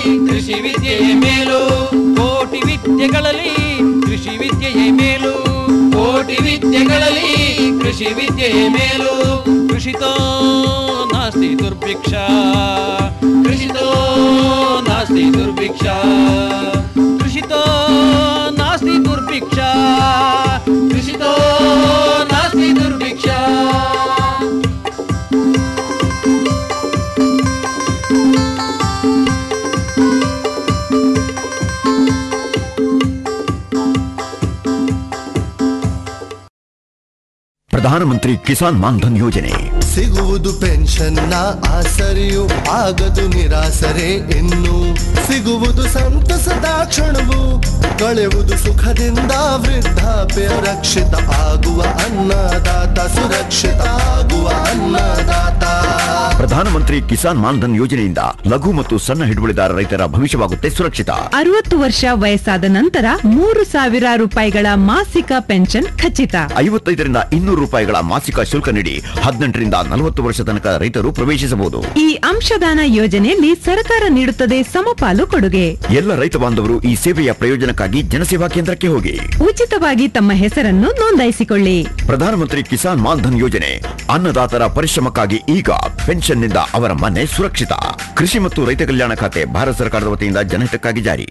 ಕೃಷಿ ವಿದ್ಯೆಯೇ ಮೇಲು ಕೋಟಿ ವಿದ್ಯೆಗಳಲ್ಲಿ ಕೃಷಿ ವಿದ್ಯೆಯೇ ಮೇಲು ಕೋಟಿ ವಿದ್ಯೆಗಳಲ್ಲಿ ಕೃಷಿ ವಿದ್ಯೆಯೇ ಮೇಲು ಕೃಷಿತೋ ನಾಸ್ತಿ ದುರ್ಭಿಕ್ಷ ಕೃಷಿತೋ ನಾಸ್ತಿ ದುರ್ಭಿಕ್ಷ ಕೃಷಿತೋ ನಾಸ್ತಿ ದುರ್ಭಿಕ್ಷ ಕೃಷಿತೋ ನಾಸ್ತಿ ದುರ್ಭಿಕ್ಷ ಪ್ರಧಾನಮಂತ್ರಿ ಕಿಸಾನ್ ಮಾನ್ಧನ್ ಯೋಜನೆ ಸಿಗುವುದು ಪೆನ್ಷನ್ನ ಆಸರೆಯು ಆಗದು ನಿರಾಸರೆ ಇನ್ನು ಸಿಗುವುದು ಸಂತಸದ ಕ್ಷಣವು ಕಳೆಯುವುದು ಸುಖದಿಂದ ವೃದ್ಧಾಪ್ಯ ರಕ್ಷಿತ ಆಗುವ ಅನ್ನದಾತ ಸುರಕ್ಷಿತ ಆಗುವ ಅನ್ನದಾತ ಪ್ರಧಾನಮಂತ್ರಿ ಕಿಸಾನ್ ಮಾನ್ಧನ್ ಯೋಜನೆಯಿಂದ ಲಘು ಮತ್ತು ಸಣ್ಣ ಹಿಡುವಳಿದಾರ ರೈತರ ಭವಿಷ್ಯವಾಗುತ್ತೆ ಸುರಕ್ಷಿತ ಅರವತ್ತು ವರ್ಷ ವಯಸ್ಸಾದ ನಂತರ ಮೂರು ಸಾವಿರ ರೂಪಾಯಿಗಳ ಮಾಸಿಕ ಪೆನ್ಷನ್ ಖಚಿತ ಐವತ್ತೈದರಿಂದ ಇನ್ನೂರು ರೂಪಾಯಿಗಳ ಮಾಸಿಕ ಶುಲ್ಕ ನೀಡಿ ಹದಿನೆಂಟರಿಂದ ನಲವತ್ತು ವರ್ಷ ತನಕ ರೈತರು ಪ್ರವೇಶಿಸಬಹುದು ಈ ಅಂಶದಾನ ಯೋಜನೆಯಲ್ಲಿ ಸರ್ಕಾರ ನೀಡುತ್ತದೆ ಸಮಪಾಲು ಕೊಡುಗೆ ಎಲ್ಲ ರೈತ ಬಾಂಧವರು ಈ ಸೇವೆಯ ಪ್ರಯೋಜನಕ್ಕಾಗಿ ಜನಸೇವಾ ಕೇಂದ್ರಕ್ಕೆ ಹೋಗಿ ಉಚಿತವಾಗಿ ತಮ್ಮ ಹೆಸರನ್ನು ನೋಂದಾಯಿಸಿಕೊಳ್ಳಿ ಪ್ರಧಾನಮಂತ್ರಿ ಕಿಸಾನ್ ಮಾನ್ಧನ್ ಯೋಜನೆ ಅನ್ನದಾತರ ಪರಿಶ್ರಮಕ್ಕಾಗಿ ಈಗ ಪೆನ್ಷನ್ನಿಂದ ಅವರ ಮನೆ ಸುರಕ್ಷಿತ ಕೃಷಿ ಮತ್ತು ರೈತ ಕಲ್ಯಾಣ ಖಾತೆ ಭಾರತ ಸರ್ಕಾರದ ವತಿಯಿಂದ ಜನಹಿತಕ್ಕಾಗಿ ಜಾರಿ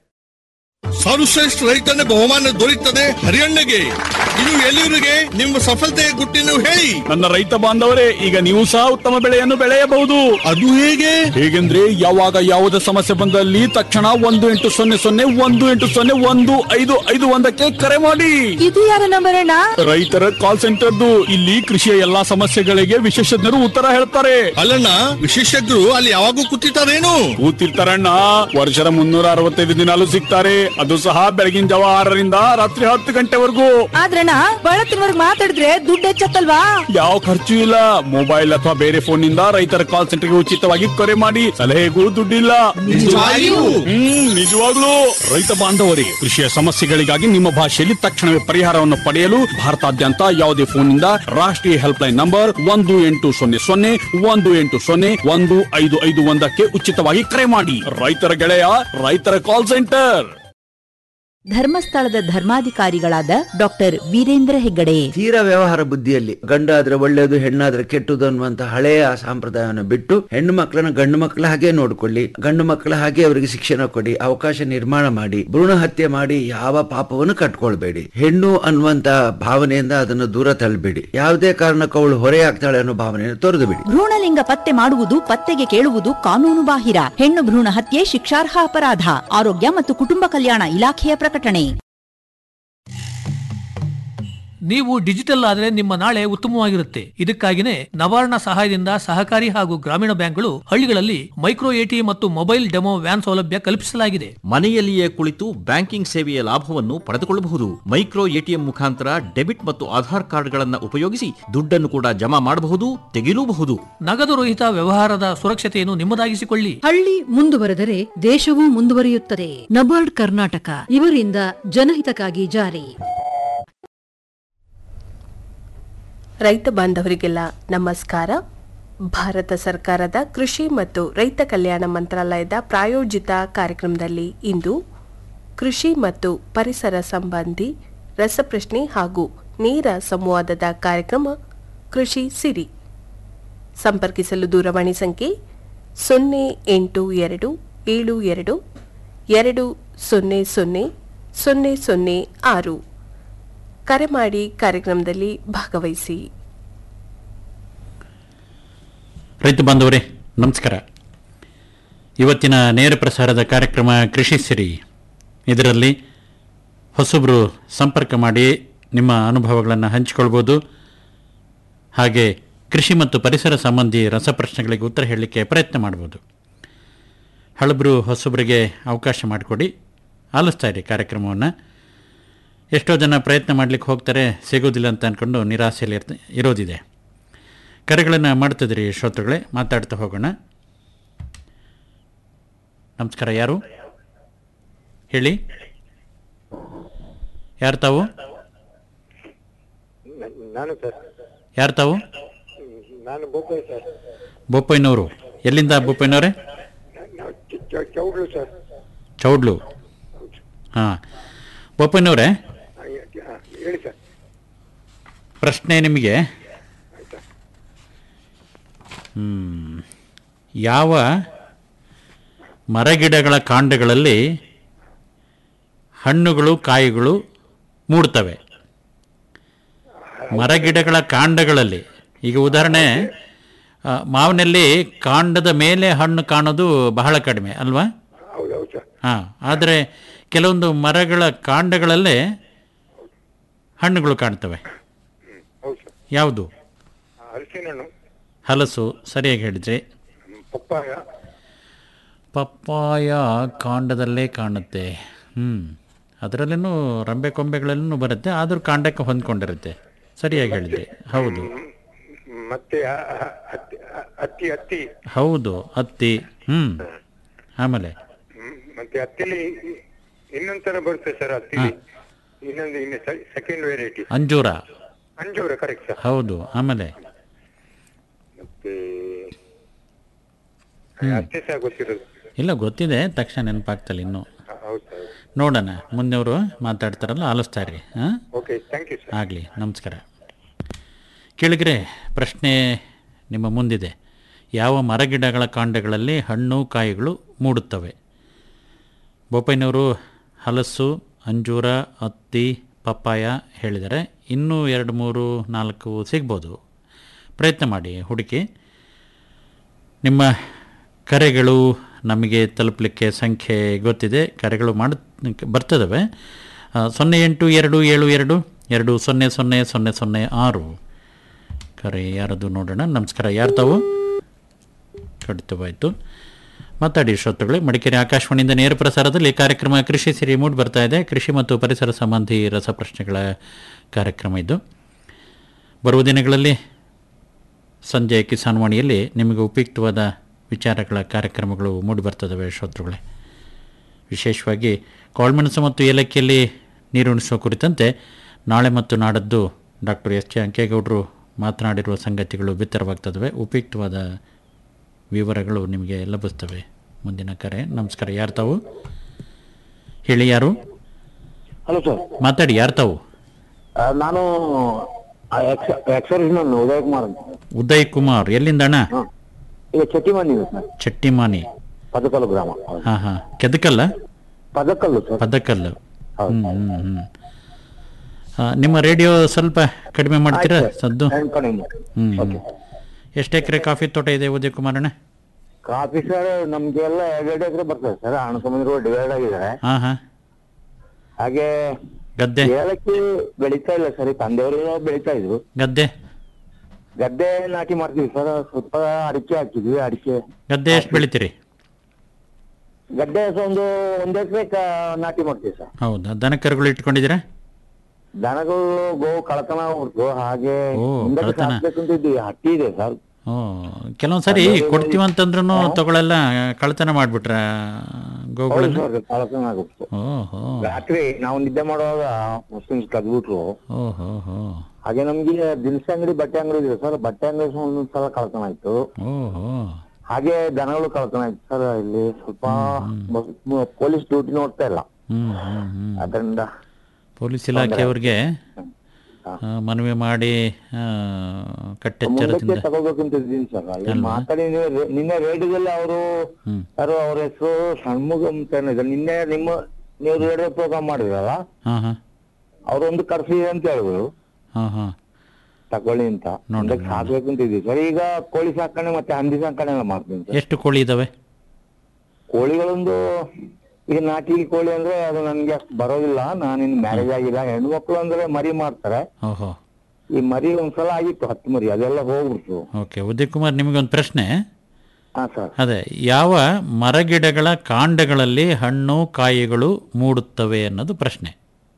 ಸರ್ವಶ್ರೇಷ್ಠ ರೈತನ ಬಹುಮಾನ ದೊರೆಯುತ್ತದೆ ಹರಿಯಣ್ಣಗೆ ಇದು ಎಲ್ಲಿವರಿಗೆ ನಿಮ್ಮ ಸಫಲತೆಯ ಗುಟ್ಟಿನ ಹೇಳಿ ನನ್ನ ರೈತ ಬಾಂಧವರೇ ಈಗ ನೀವು ಸಹ ಉತ್ತಮ ಬೆಳೆಯನ್ನು ಬೆಳೆಯಬಹುದು ಅದು ಹೇಗೆ ಹೇಗೆಂದ್ರೆ ಯಾವಾಗ ಯಾವುದೇ ಸಮಸ್ಯೆ ಬಂದಲ್ಲಿ ತಕ್ಷಣ ಒಂದು ಎಂಟು ಸೊನ್ನೆ ಸೊನ್ನೆ ಒಂದು ಎಂಟು ಸೊನ್ನೆ ಒಂದು ಐದು ಐದು ಒಂದಕ್ಕೆ ಕರೆ ಮಾಡಿ ಇದು ಯಾರ ನಂಬರ್ ಅಣ್ಣ ರೈತರ ಕಾಲ್ ಸೆಂಟರ್ದು ಇಲ್ಲಿ ಕೃಷಿಯ ಎಲ್ಲಾ ಸಮಸ್ಯೆಗಳಿಗೆ ವಿಶೇಷಜ್ಞರು ಉತ್ತರ ಹೇಳ್ತಾರೆ ಅಲ್ಲಣ್ಣ ವಿಶೇಷಜ್ಞರು ಅಲ್ಲಿ ಯಾವಾಗೂ ಕೂತಿರ್ತಾರೇನು ಕೂತಿರ್ತಾರಣ್ಣ ವರ್ಷದ ಮುನ್ನೂರ ಅರವತ್ತೈದು ದಿನಾಲು ಸಿಗ್ತಾರೆ ಅದು ಸಹ ಬೆಳಗಿನ ಜಾವ ಆರರಿಂದ ರಾತ್ರಿ ಹತ್ತು ಗಂಟೆವರೆಗೂ ಆದ್ರಣ್ಣ ಬಳತ್ತಿನವರ್ಗ್ ಮಾತಾಡಿದ್ರೆ ದುಡ್ಡು ಹೆಚ್ಚತ್ತಲ್ವಾ ಯಾವ ಖರ್ಚು ಇಲ್ಲ ಮೊಬೈಲ್ ಅಥವಾ ಬೇರೆ ಫೋನ್ ನಿಂದ ರೈತರ ಕಾಲ್ ಸೆಂಟರ್ಗೆ ಉಚಿತವಾಗಿ ಕರೆ ಮಾಡಿ ಸಲಹೆಗೂ ದುಡ್ಡಿಲ್ಲ ನಿಜವಾಗಿಯೂ? ಹ್ಮ್ ನಿಜವಾಗ್ಲೂ ರೈತ ಬಾಂಧವರಿಗೆ ಕೃಷಿಯ ಸಮಸ್ಯೆಗಳಿಗಾಗಿ ನಿಮ್ಮ ಭಾಷೆಯಲ್ಲಿ ತಕ್ಷಣವೇ ಪರಿಹಾರವನ್ನು ಪಡೆಯಲು ಭಾರತಾದ್ಯಂತ ಯಾವುದೇ ಫೋನ್ ನಿಂದ ರಾಷ್ಟ್ರೀಯ ಹೆಲ್ಪ್ ಲೈನ್ ನಂಬರ್ ಒಂದು ಎಂಟು ಸೊನ್ನೆ ಸೊನ್ನೆ ಒಂದು ಎಂಟು ಸೊನ್ನೆ ಒಂದು ಐದು ಐದು ಒಂದಕ್ಕೆ ಉಚಿತವಾಗಿ ಕರೆ ಮಾಡಿ ರೈತರ ಗೆಳೆಯ ರೈತರ ಕಾಲ್ ಸೆಂಟರ್ ಧರ್ಮಸ್ಥಳದ ಧರ್ಮಾಧಿಕಾರಿಗಳಾದ ಡಾಕ್ಟರ್ ವೀರೇಂದ್ರ ಹೆಗ್ಗಡೆ ತೀರಾ ವ್ಯವಹಾರ ಬುದ್ಧಿಯಲ್ಲಿ ಗಂಡಾದ್ರೆ ಒಳ್ಳೇದು ಹೆಣ್ಣಾದ್ರೆ ಕೆಟ್ಟದು ಅನ್ನುವಂತ ಹಳೆಯ ಸಂಪ್ರದಾಯವನ್ನು ಬಿಟ್ಟು ಹೆಣ್ಣು ಮಕ್ಕಳನ್ನ ಗಂಡು ಮಕ್ಕಳ ಹಾಗೆ ನೋಡ್ಕೊಳ್ಳಿ ಗಂಡು ಮಕ್ಕಳ ಹಾಗೆ ಅವರಿಗೆ ಶಿಕ್ಷಣ ಕೊಡಿ ಅವಕಾಶ ನಿರ್ಮಾಣ ಮಾಡಿ ಭ್ರೂಣ ಹತ್ಯೆ ಮಾಡಿ ಯಾವ ಪಾಪವನ್ನು ಕಟ್ಕೊಳ್ಬೇಡಿ ಹೆಣ್ಣು ಅನ್ನುವಂತ ಭಾವನೆಯಿಂದ ಅದನ್ನು ದೂರ ತಳ್ಳಬೇಡಿ ಯಾವುದೇ ಕಾರಣಕ್ಕೂ ಅವಳು ಹೊರೆಯಾಗ್ತಾಳೆ ಅನ್ನೋ ಭಾವನೆಯನ್ನು ತೊರೆದು ಬಿಡಿ ಭ್ರೂಣಲಿಂಗ ಪತ್ತೆ ಮಾಡುವುದು ಪತ್ತೆಗೆ ಕೇಳುವುದು ಕಾನೂನು ಬಾಹಿರ ಹೆಣ್ಣು ಭ್ರೂಣ ಹತ್ಯೆ ಶಿಕ್ಷಾರ್ಹ ಅಪರಾಧ ಆರೋಗ್ಯ ಮತ್ತು ಕುಟುಂಬ ಕಲ್ಯಾಣ ಇಲಾಖೆಯ ಪ್ರಕಟಣೆ ನೀವು ಡಿಜಿಟಲ್ ಆದರೆ ನಿಮ್ಮ ನಾಳೆ ಉತ್ತಮವಾಗಿರುತ್ತೆ ಇದಕ್ಕಾಗಿನೇ ನವಾರ್ಣ ಸಹಾಯದಿಂದ ಸಹಕಾರಿ ಹಾಗೂ ಗ್ರಾಮೀಣ ಬ್ಯಾಂಕ್ಗಳು ಹಳ್ಳಿಗಳಲ್ಲಿ ಮೈಕ್ರೋ ಎಟಿ ಮತ್ತು ಮೊಬೈಲ್ ಡೆಮೋ ವ್ಯಾನ್ ಸೌಲಭ್ಯ ಕಲ್ಪಿಸಲಾಗಿದೆ ಮನೆಯಲ್ಲಿಯೇ ಕುಳಿತು ಬ್ಯಾಂಕಿಂಗ್ ಸೇವೆಯ ಲಾಭವನ್ನು ಪಡೆದುಕೊಳ್ಳಬಹುದು ಮೈಕ್ರೋ ಎಟಿಎಂ ಮುಖಾಂತರ ಡೆಬಿಟ್ ಮತ್ತು ಆಧಾರ್ ಕಾರ್ಡ್ಗಳನ್ನು ಉಪಯೋಗಿಸಿ ದುಡ್ಡನ್ನು ಕೂಡ ಜಮಾ ಮಾಡಬಹುದು ತೆಗೆಯಲೂಬಹುದು ನಗದು ರಹಿತ ವ್ಯವಹಾರದ ಸುರಕ್ಷತೆಯನ್ನು ನಿಮ್ಮದಾಗಿಸಿಕೊಳ್ಳಿ ಹಳ್ಳಿ ಮುಂದುವರೆದರೆ ದೇಶವೂ ಮುಂದುವರಿಯುತ್ತದೆ ನಬಾರ್ಡ್ ಕರ್ನಾಟಕ ಇವರಿಂದ ಜನಹಿತಕ್ಕಾಗಿ ಜಾರಿ ರೈತ ಬಾಂಧವರಿಗೆಲ್ಲ ನಮಸ್ಕಾರ ಭಾರತ ಸರ್ಕಾರದ ಕೃಷಿ ಮತ್ತು ರೈತ ಕಲ್ಯಾಣ ಮಂತ್ರಾಲಯದ ಪ್ರಾಯೋಜಿತ ಕಾರ್ಯಕ್ರಮದಲ್ಲಿ ಇಂದು ಕೃಷಿ ಮತ್ತು ಪರಿಸರ ಸಂಬಂಧಿ ರಸಪ್ರಶ್ನೆ ಹಾಗೂ ನೇರ ಸಂವಾದದ ಕಾರ್ಯಕ್ರಮ ಕೃಷಿ ಸಿರಿ ಸಂಪರ್ಕಿಸಲು ದೂರವಾಣಿ ಸಂಖ್ಯೆ ಸೊನ್ನೆ ಎಂಟು ಎರಡು ಏಳು ಎರಡು ಎರಡು ಸೊನ್ನೆ ಸೊನ್ನೆ ಸೊನ್ನೆ ಸೊನ್ನೆ ಆರು ಕರೆ ಮಾಡಿ ಕಾರ್ಯಕ್ರಮದಲ್ಲಿ ಭಾಗವಹಿಸಿ ರೈತ ಬಾಂಧವರೇ ನಮಸ್ಕಾರ ಇವತ್ತಿನ ನೇರ ಪ್ರಸಾರದ ಕಾರ್ಯಕ್ರಮ ಕೃಷಿ ಸಿರಿ ಇದರಲ್ಲಿ ಹೊಸಬ್ರು ಸಂಪರ್ಕ ಮಾಡಿ ನಿಮ್ಮ ಅನುಭವಗಳನ್ನು ಹಂಚಿಕೊಳ್ಬೋದು ಹಾಗೆ ಕೃಷಿ ಮತ್ತು ಪರಿಸರ ಸಂಬಂಧಿ ರಸಪ್ರಶ್ನೆಗಳಿಗೆ ಉತ್ತರ ಹೇಳಲಿಕ್ಕೆ ಪ್ರಯತ್ನ ಮಾಡ್ಬೋದು ಹಳಬರು ಹೊಸಬ್ರಿಗೆ ಅವಕಾಶ ಮಾಡಿಕೊಡಿ ಆಲಿಸ್ತಾ ಇರಿ ಕಾರ್ಯಕ್ರಮವನ್ನು ಎಷ್ಟೋ ಜನ ಪ್ರಯತ್ನ ಮಾಡಲಿಕ್ಕೆ ಹೋಗ್ತಾರೆ ಸಿಗೋದಿಲ್ಲ ಅಂತ ಅಂದ್ಕೊಂಡು ನಿರಾಸೆಯಲ್ಲಿ ಇರ್ತ ಇರೋದಿದೆ ಕರೆಗಳನ್ನು ಮಾಡ್ತಿದ್ರಿ ಶ್ರೋತೃಗಳೇ ಮಾತಾಡ್ತಾ ಹೋಗೋಣ ನಮಸ್ಕಾರ ಯಾರು ಹೇಳಿ ಯಾರು ತಾವು ನಾನು ಸರ್ ಯಾರು ತಾವು ನಾನು ಬೋಪಾಯ್ ಸರ್ ಬೋಪಯ್ಯನವರು ಎಲ್ಲಿಂದ ಬೋಪಯ್ಯನವರೇ ನಾವು ಚಿ- ಚೌಡ್ಲು ಸರ್ ಚೌಡ್ಲು ಹಾಂ ಬೋಪಣ್ಣವರೇ ಆ, ಆ, ಹೇಳಿ ಸರ್ ಪ್ರಶ್ನೆ ನಿಮಗೆ ಹ್ಮ್. ಯಾವ ಮರಗಿಡಗಳ ಕಾಂಡಗಳಲ್ಲಿ ಹಣ್ಣುಗಳು ಕಾಯಿಗಳು ಮೂಡ್ತವೆ ಮರಗಿಡಗಳ ಕಾಂಡಗಳಲ್ಲಿ ಈಗ ಉದಾಹರಣೆ ಆ, ಮಾವಿನಲ್ಲಿ ಕಾಂಡದ ಮೇಲೆ ಹಣ್ಣು ಕಾಣೋದು ಬಹಳ ಕಡಿಮೆ ಅಲ್ವಾ ಹೌದೌದು ಸರ್ ಹಾಂ ಆದರೆ ಕೆಲವೊಂದು ಮರಗಳ ಕಾಂಡಗಳಲ್ಲೇ ಹಣ್ಣುಗಳು ಕಾಣ್ತವೆ ಹೌದು ಸರ್ ಯಾವುದು ಹಲಸಿನ ಹಣ್ಣು ಹಲಸು ಸರಿಯಾಗಿ ಹೇಳಿದ್ರಿ ಪಪ್ಪಾಯ ಪಪ್ಪಾಯ ಕಾಂಡದಲ್ಲೇ ಕಾಣುತ್ತೆ ಹ್ಞೂ ಅದರಲ್ಲೇನು ರಂಬೆ ಕೊಂಬೆಗಳಲ್ಲೂ ಬರುತ್ತೆ ಆದರೂ ಕಾಂಡಕ್ಕೆ ಹೊಂದ್ಕೊಂಡಿರುತ್ತೆ ಸರಿಯಾಗಿ ಹೇಳಿದ್ರಿ ಹೌದು ಮತ್ತೆ ಆ, ಆ, ಹತ್ತಿ ಆ, ಹತ್ತಿ ಹತ್ತಿ ಹೌದು ಹತ್ತಿ ಹ್ಞೂ ಆಮೇಲೆ ಹ್ಮ್. ಮತ್ತೆ ಹತ್ತಿಲಿ ಇನ್ನೊಂದ್ ತರ ಬರುತ್ತೆ ಸರ್ ಹತ್ತಿಲಿ ಇನ್ನೊಂದು ಇನ್ನು ಸೆಕೆಂಡ್ ವೆರೈಟಿ ಅಂಜೂರ ಅಂಜೂರ ಕರೆಕ್ಟ್ ಸರ್ ಹೌದು ಆಮೇಲೆ ಮತ್ತೆ ಹ್ಮ್. ಅಷ್ಟೇ ಸಹ ಗೊತ್ತಿರೋದು ಇಲ್ಲ ಗೊತ್ತಿದೆ ತಕ್ಷಣ ನೆನಪಾಗ್ತಲ್ಲ ಇನ್ನು ಹ, ಹೌದು ಸರ್ ನೋಡೋಣ ಮುಂದೆವರು ಮಾತಾಡ್ತಾರಲ್ಲ ಆಲಿಸ್ತಾ ಇರಿ ಹಾಂ ಓಕೆ ಥ್ಯಾಂಕ್ ಯು ಸರ್ ಆಗಲಿ ನಮಸ್ಕಾರ ಕೇಳಿದ್ರೆ ಪ್ರಶ್ನೆ ನಿಮ್ಮ ಮುಂದಿದೆ ಯಾವ ಮರಗಿಡಗಳ ಕಾಂಡಗಳಲ್ಲಿ ಹಣ್ಣು ಕಾಯಿಗಳು ಮೂಡುತ್ತವೆ ಬೋಪಯ್ಯನವರು ಹಲಸು ಅಂಜೂರ ಹತ್ತಿ ಪಪ್ಪಾಯ ಹೇಳಿದರೆ ಇನ್ನೂ ಎರಡು ಮೂರು ನಾಲ್ಕು ಸಿಗ್ಬೋದು ಪ್ರಯತ್ನ ಮಾಡಿ ಹುಡುಕಿ ನಿಮ್ಮ ಕರೆಗಳು ನಮಗೆ ತಲುಪಲಿಕ್ಕೆ ಸಂಖ್ಯೆ ಗೊತ್ತಿದೆ ಕರೆಗಳು ಮಾಡ ಬರ್ತದವೆ ಆ, ಸೊನ್ನೆ ಎಂಟು ಎರಡು ಏಳು ಎರಡು ಎರಡು ಸೊನ್ನೆ ಸೊನ್ನೆ ಸೊನ್ನೆ ಸೊನ್ನೆ ಆರು ಕರೆ ಯಾರದು ನೋಡೋಣ ನಮಸ್ಕಾರ ಯಾರು ತಾವು ಖಂಡಿತವಾಯಿತು ಮಾತಾಡಿ ಶ್ರೋತೃಗಳೇ ಮಡಿಕೇರಿ ಆಕಾಶವಾಣಿಯಿಂದ ನೇರ ಪ್ರಸಾರದಲ್ಲಿ ಕಾರ್ಯಕ್ರಮ ಕೃಷಿ ಸಿರಿ ಮೂಡ್ ಬರ್ತಾ ಇದೆ ಕೃಷಿ ಮತ್ತು ಪರಿಸರ ಸಂಬಂಧಿ ರಸಪ್ರಶ್ನೆಗಳ ಕಾರ್ಯಕ್ರಮ ಇದು ಬರುವ ದಿನಗಳಲ್ಲಿ ಸಂಜೆ ಕಿಸಾನ್ ವಾಣಿಯಲ್ಲಿ ನಿಮಗೆ ಉಪಯುಕ್ತವಾದ ವಿಚಾರಗಳ ಕಾರ್ಯಕ್ರಮಗಳು ಮೂಡಿಬರ್ತದವೆ ಶ್ರೋತೃಗಳೇ ವಿಶೇಷವಾಗಿ ಕಾಳುಮೆಣಸು ಮತ್ತು ಏಲಕ್ಕಿಯಲ್ಲಿ ನೀರುಣಿಸುವ ಕುರಿತಂತೆ ನಾಳೆ ಮತ್ತು ನಾಡದ್ದು ಡಾಕ್ಟರ್ ಎಸ್ ಜೆ ಅಂಕೇಗೌಡರು ಮಾತನಾಡಿರುವ ಸಂಗತಿಗಳು ಬಿತ್ತರವಾಗ್ತದವೆ ಉಪಯುಕ್ತವಾದ ವಿವರಗಳು ನಿಮಗೆ ಲಭಿಸ್ತವೆ ಮುಂದಿನ ಕರೆ ನಮಸ್ಕಾರ ಯಾರು ತಾವು ಹೇಳಿ ಯಾರು ಹಲೋ ಸರ್ ಮಾತಾಡಿ ಯಾರು ತಾವು ನಾನು ಎಕ್ಸರ್ವಿಸ್ ನಾನು ಉದಯ್ ಕುಮಾರ್ ಅಂತ ಉದಯ್ ಕುಮಾರ್ ಎಲ್ಲಿಂದ ಅಣ್ಣ ಈಗ ಚಟ್ಟಿಮಣ್ಣಿ ಇದೆ ಸರ್ ಚಟ್ಟಿಮಾನಿ ಪದಕಲ್ಲು ಗ್ರಾಮ ಹಾಂ ಹಾಂ ಕೆದಕಲ್ಲ ಪದಕಲ್ಲು ಸರ್ ಪದಕಲ್ಲು ಹ್ಮ್ ಹ್ಮ್ ಹ್ಮ್ ಆ, ನಿಮ್ಮ ರೇಡಿಯೋ ಸ್ವಲ್ಪ ಕಡಿಮೆ ಮಾಡ್ತೀರಾ ಆಯ್ತು ಸರ್. ಸದ್ದು ನಾನು ಕಡಿಮೆ ಹ್ಮ್ ಹ್ಮ್. ಎಷ್ಟು ಎಕರೆ ಕಾಫಿ ತೋಟ ಇದೆ ಉದಯ್ ಕುಮಾರಣ್ಣ ಕಾಫಿ ಸರ್ ನಮ್ಗೆಲ್ಲ ಎರಡೆರಡು ಎಕರೆ ಬರ್ತದೆ ಸರ್ ಅಣಸಮುದ್ರ ಡಿವೈಡ್ ಆಗಿದ್ದಾರೆ ಹಾಂ ಹಾಂ ಹಾಗೆ ಗದ್ದೆ ಏಲಕ್ಕಿ ಬೆಳೀತಾ ಇಲ್ಲ ಸರ್ ತಂದೆಯವರು ಬೆಳೀತಾ ಇದ್ರು ಗದ್ದೆ ಗದ್ದೆ ನಾಟಿ ಮಾಡ್ತೀವಿ ಸರ್ ಸ್ವಲ್ಪ ಅಡಿಕೆ ಹಾಕಿದ್ವಿ ಅಡಿಕೆ ಗದ್ದೆ ಎಷ್ಟು ಬೆಳಿತೀರಿ ಗದ್ದೆ ಸಹ ಒಂದು ಒಂದ್ ಎಕರೆ ನಾಟಿ ಮಾಡ್ತೀವಿ ಸರ್ ಹೌದಾ ದನ ಕರುಗಳು ಇಟ್ಕೊಂಡಿದ್ದೀರಾ ದನಗಳು ಗೋವು ಕಳತನ ಆಗ್ಬಿಡ್ತು ಹಾಗೆ ಓ, ಮುಂದಕ್ಕೆ ಕಳ್ತನ. ಸಾಕ್ಬೇಕಂತ ಇದ್ವಿ ಹಟ್ಟಿ ಇದೆ ಸರ್ ಓ ಕೆಲವೊಂದ್ ಸರಿ ಕೊಡ್ತೀವಂತಂದ್ರೂ ತಗೊಳೆಲ್ಲ ಕಳ್ತನ ಮಾಡ್ಬಿಟ್ರ ಹೌದು ಗೋಗಳನ್ನ ಸರ್ ಕಳತನ ಆಗ್ಬಿಡ್ತು ಓಹೋ ರಾತ್ರಿ ನಾವು ನಿದ್ದೆ ಮಾಡುವಾಗ ಮುಸ್ಲಿಮ್ಸ್ ಕದ್ಬಿಟ್ರು ಓಹೋ ಹೋ ಹಾಗೆ ನಮ್ಗೆ ದಿನಸಿ ಅಂಗಡಿ ಬಟ್ಟೆ ಅಂಗಡಿ ಇದೆ ಸರ್ ಬಟ್ಟೆ ಅಂಗಡಿ ಸಹ ಒಂದೊಂದ್ ಸಲ ಕಳ್ತನ ಆಯ್ತು ಓಹೋ ಹಾಗೆ ದನಗಳು ಕಳ್ತನ ಆಯ್ತು ಸರ್ ಇಲ್ಲಿ ಸ್ವಲ್ಪ ಪೊಲೀಸ್ ಡ್ಯೂಟಿ ನೋಡ್ತಾ ಇಲ್ಲ ಹ್ಮ್ ಹ್ಮ್ ಹ್ಮ್ ಅದರಿಂದ ಪೊಲೀಸ್ ಇಲಾಖೆಯವ್ರಿಗೆ ಆ, ಮನವಿ ಮಾಡಿ ಆ, ಮುಂದಕ್ಕೆ ಕಟ್ಟೆಚ್ಚರದಿಂದ ತಗೋಬೇಕಂತ ಇದ್ದೀನಿ ಸರ್ ಅಲ್ಲಿ ಅಲ್ವಾ? ಮಾತಾಡಿ ನೀವು ರೇ- ನಿನ್ನೆ ರೇಡಿಯೋದಲ್ಲಿ ಅವರು ಹ್ಮ್ ಯಾರು ಅವ್ರ ಹೆಸರು ಷಣ್ಮುಖ ಅಂತ ಏನೋ ಇದೆ. ನಿನ್ನೆ ನಿಮ್ಮ ನೀವು ರೇಡಿಯೋ ಪ್ರೋಗ್ರಾಮ್ ಮಾಡಿದ್ರಲ್ಲ ಹಾಂ ಹಾಂ ಅವ್ರೊಂದು ಕರ್ಸಿ ಅಂತ ಹೇಳಿದ್ರು ಹಾಂ ಹಾಂ ತಗೊಳ್ಳಿ ಅಂತ ಮುಂದಕ್ಕೆ ಸಾಕ್ಬೇಕಂತ ಇದ್ದೀವಿ ಸರ್ ಈಗ ಕೋಳಿ ಸಾಕಣೆ ಮತ್ತೆ ಹಂದಿ ಸಾಕಣೆ ಎಲ್ಲ ಮಾಡ್ತೀನಿ ಸರ್ ಎಷ್ಟು ಕೋಳಿ ಇದಾವೆ ಕೋಳಿಗಳೊಂದು ಈಗ ನಾಟಿ ಕೋಳಿ ಅಂದ್ರೆ ಅದು ನನ್ಗೆ ಅಷ್ಟು ಬರೋದಿಲ್ಲ ನಾನಿನ್ ಮ್ಯಾರೇಜ್ ಆಗಿಲ್ಲ ಹೆಣ್ಮಕ್ಳು ಅಂದ್ರೆ ಮರಿ ಮಾಡ್ತಾರೆ ಓಹೋ ಈ ಮರಿ ಒಂದ್ಸಲ ಆಗಿತ್ತು ಹತ್ತು ಮರಿ ಅದೆಲ್ಲ ಹೋಗ್ಬಿಡ್ತು ಓಕೆ ಉದಯ್ ಕುಮಾರ್ ನಿಮಗೊಂದು ಪ್ರಶ್ನೆ ಹಾ ಸರ್ ಅದೇ ಯಾವ ಮರಗಿಡಗಳ ಕಾಂಡಗಳಲ್ಲಿ ಹಣ್ಣು ಕಾಯಿಗಳು ಮೂಡುತ್ತವೆ ಅನ್ನೋದು ಪ್ರಶ್ನೆ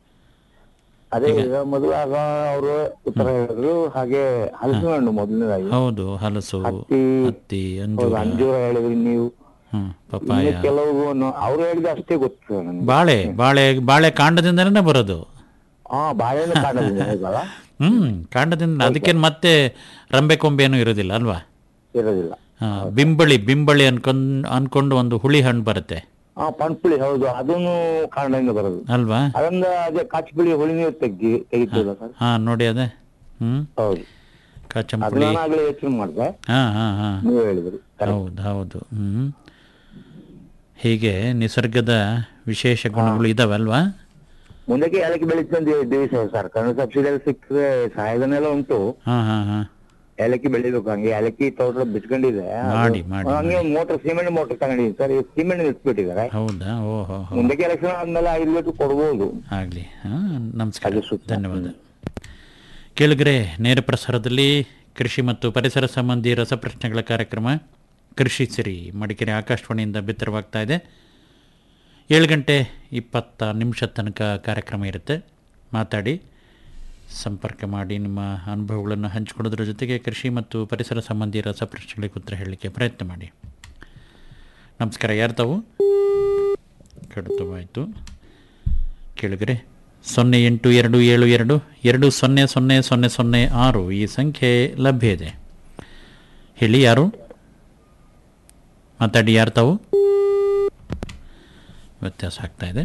ಅದೇ ಈಗ ಮೊದಲಾಗ ಅವರು ಉತ್ತರ ಹೇಳಿದ್ರು ಹಾಗೆ ಹಲಸಿನ ಹಣ್ಣು ಮೊದಲನೇದಾಗಿ ಹೌದು ಹಲಸು ಹತ್ತಿ ಹತ್ತಿ ಹೌದು, ಅಂಜೂರ ಅಂಜೂರ ಹೇಳಿದ್ರಿ ನೀವು ಹ್ಮ್ ಪಪ್ಪಾಯ ಇನ್ನು ಕೆಲವು ಅವ್ರು ಹೇಳಿದ ಅಷ್ಟೇ ಗೊತ್ತು ಸರ್ ನನಗೆ ಬಾಳೆ ಬಾಳೆ ಬಾಳೆ ಕಾಂಡದಿಂದನೇ ಬರೋದು ಹಾ ಬಾಳೆಹಣ್ಣು ಕಾಣೋದಿಲ್ಲ ಹೌದಲ್ಲ ಹ್ಮ್ ಕಾಂಡದಿಂದ ಅದಕ್ಕೇನು ಮತ್ತೆ ರಂಬೆ ಕೊಂಬೆ ಏನೂ ಇರೋದಿಲ್ಲ ಅಲ್ವಾ ಇರೋದಿಲ್ಲ ಹಾ, ಬಿಂಬಳಿ ಬಿಂಬಳಿ ಅನ್ಕೊಂಡ್ ಅನ್ಕೊಂಡು ಒಂದು ಹುಳಿ ಹಣ್ಣು ಬರುತ್ತೆ ಹಾ ಪಣ್ಪುಳಿ ಹೌದು ಅದನ್ನು ಕಾರಣದಿಂದ ಬರೋದು ಅಲ್ವಾ ಅದರಿಂದ ಅದೇ ಕಾಚಿಪುಳಿ ಹುಳಿ ನೀರು ತೆಗ್ಗಿ ತೆಗಿತೀವಲ್ಲ ಸರ್ ಹಾ ನೋಡಿ ಅದೇ ಹ್ಮ್ ಹೌದು ಅದು ಕಾಚಂಪುಳಿ ನಾನು ಆಗ್ಲೇ ಯೋಚನೆ ಮಾಡಿದೆ ಹಾ ಹಾ ಹಾ ನೀವು ಹೇಳಿದ್ರಿ ಹೌದು ಹೌದು ಹ್ಮ್ ಹೀಗೆ ನಿಸರ್ಗದ ವಿಶೇಷ ಗುಣಗಳು ಇದಾವೆ ಅಲ್ವಾ ಮುಂದಕ್ಕೆ ಏಲಕ್ಕಿ ಬೆಳೀತಂತ ಇದ್ದೀವಿ ಸರ್ ಸರ್ಕಾರ ಸಬ್ಸಿಡಿ ಎಲ್ಲ ಸಿಕ್ಕರೆ ಸಹಾಯಧನ ಎಲ್ಲ ಉಂಟು ಹಾ ಹಾ ಹಾ ಏಲಕ್ಕಿ ಬೆಳಿಬೇಕು ಹಂಗೆ ಏಲಕ್ಕಿ ತೋಟ ಬಿಟ್ಕೊಂಡಿದೆ ಅದು- ಮಾಡಿ, ಮಾಡಿ, ಹಂಗೆ ಮೋಟರ್ ಸಿಮೆಂಟ್ ಮೋಟರ್ ತಗೊಂಡಿದ್ದೀನಿ ಸರ್ ಈಗ ಸಿಮೆಂಟ್ ನಿಲ್ಸ್ಬಿಟ್ಟಿದ್ದಾರೆ ಹೌದಾ ಓಹೋ ಹೋ ಮುಂದಕ್ಕೆ ಎಲೆಕ್ಷನ್ ಆದ್ಮೇಲೆ ಐದು ಲೀಟರ್ ಕೊಡ್ಬೋದು ಆಗಲಿ ಹಾಂ ನಮಸ್ಕಾರ ಧನ್ಯವಾದ ಕೇಳಿದ್ರೆ ನೇರ ಪ್ರಸಾರದಲ್ಲಿ ಕೃಷಿ ಮತ್ತು ಪರಿಸರ ಸಂಬಂಧಿ ರಸಪ್ರಶ್ನೆಗಳ ಕಾರ್ಯಕ್ರಮ ಕೃಷಿ ಸಿರಿ ಮಡಿಕೇರಿ ಆಕಾಶವಾಣಿಯಿಂದ ಬಿತ್ತರವಾಗ್ತಾ ಇದೆ ಏಳು ಗಂಟೆ ಇಪ್ಪತ್ತ ನಿಮಿಷ ತನಕ ಕಾರ್ಯಕ್ರಮ ಇರುತ್ತೆ ಮಾತಾಡಿ ಸಂಪರ್ಕ ಮಾಡಿ ನಿಮ್ಮ ಅನುಭವಗಳನ್ನು ಹಂಚಿಕೊಳ್ಳೋದ್ರ ಜೊತೆಗೆ ಕೃಷಿ ಮತ್ತು ಪರಿಸರ ಸಂಬಂಧಿ ರಸಪ್ರಶ್ನೆಗಳಿಗೆ ಉತ್ತರ ಹೇಳಲಿಕ್ಕೆ ಪ್ರಯತ್ನ ಮಾಡಿ ನಮಸ್ಕಾರ ಯಾರು ತಾವು ಕಡಿತವಾಯಿತು ಕೇಳಿದ್ರೆ ಸೊನ್ನೆ ಎಂಟು ಎರಡು ಏಳು ಎರಡು ಎರಡು ಸೊನ್ನೆ ಸೊನ್ನೆ ಸೊನ್ನೆ ಸೊನ್ನೆ ಆರು ಈ ಸಂಖ್ಯೆ ಲಭ್ಯ ಇದೆ ಹೇಳಿ ಯಾರು ಮಾತಾಡಿ ಯಾರು ತಾವು ವ್ಯತ್ಯಾಸ ಆಗ್ತಾ ಇದೆ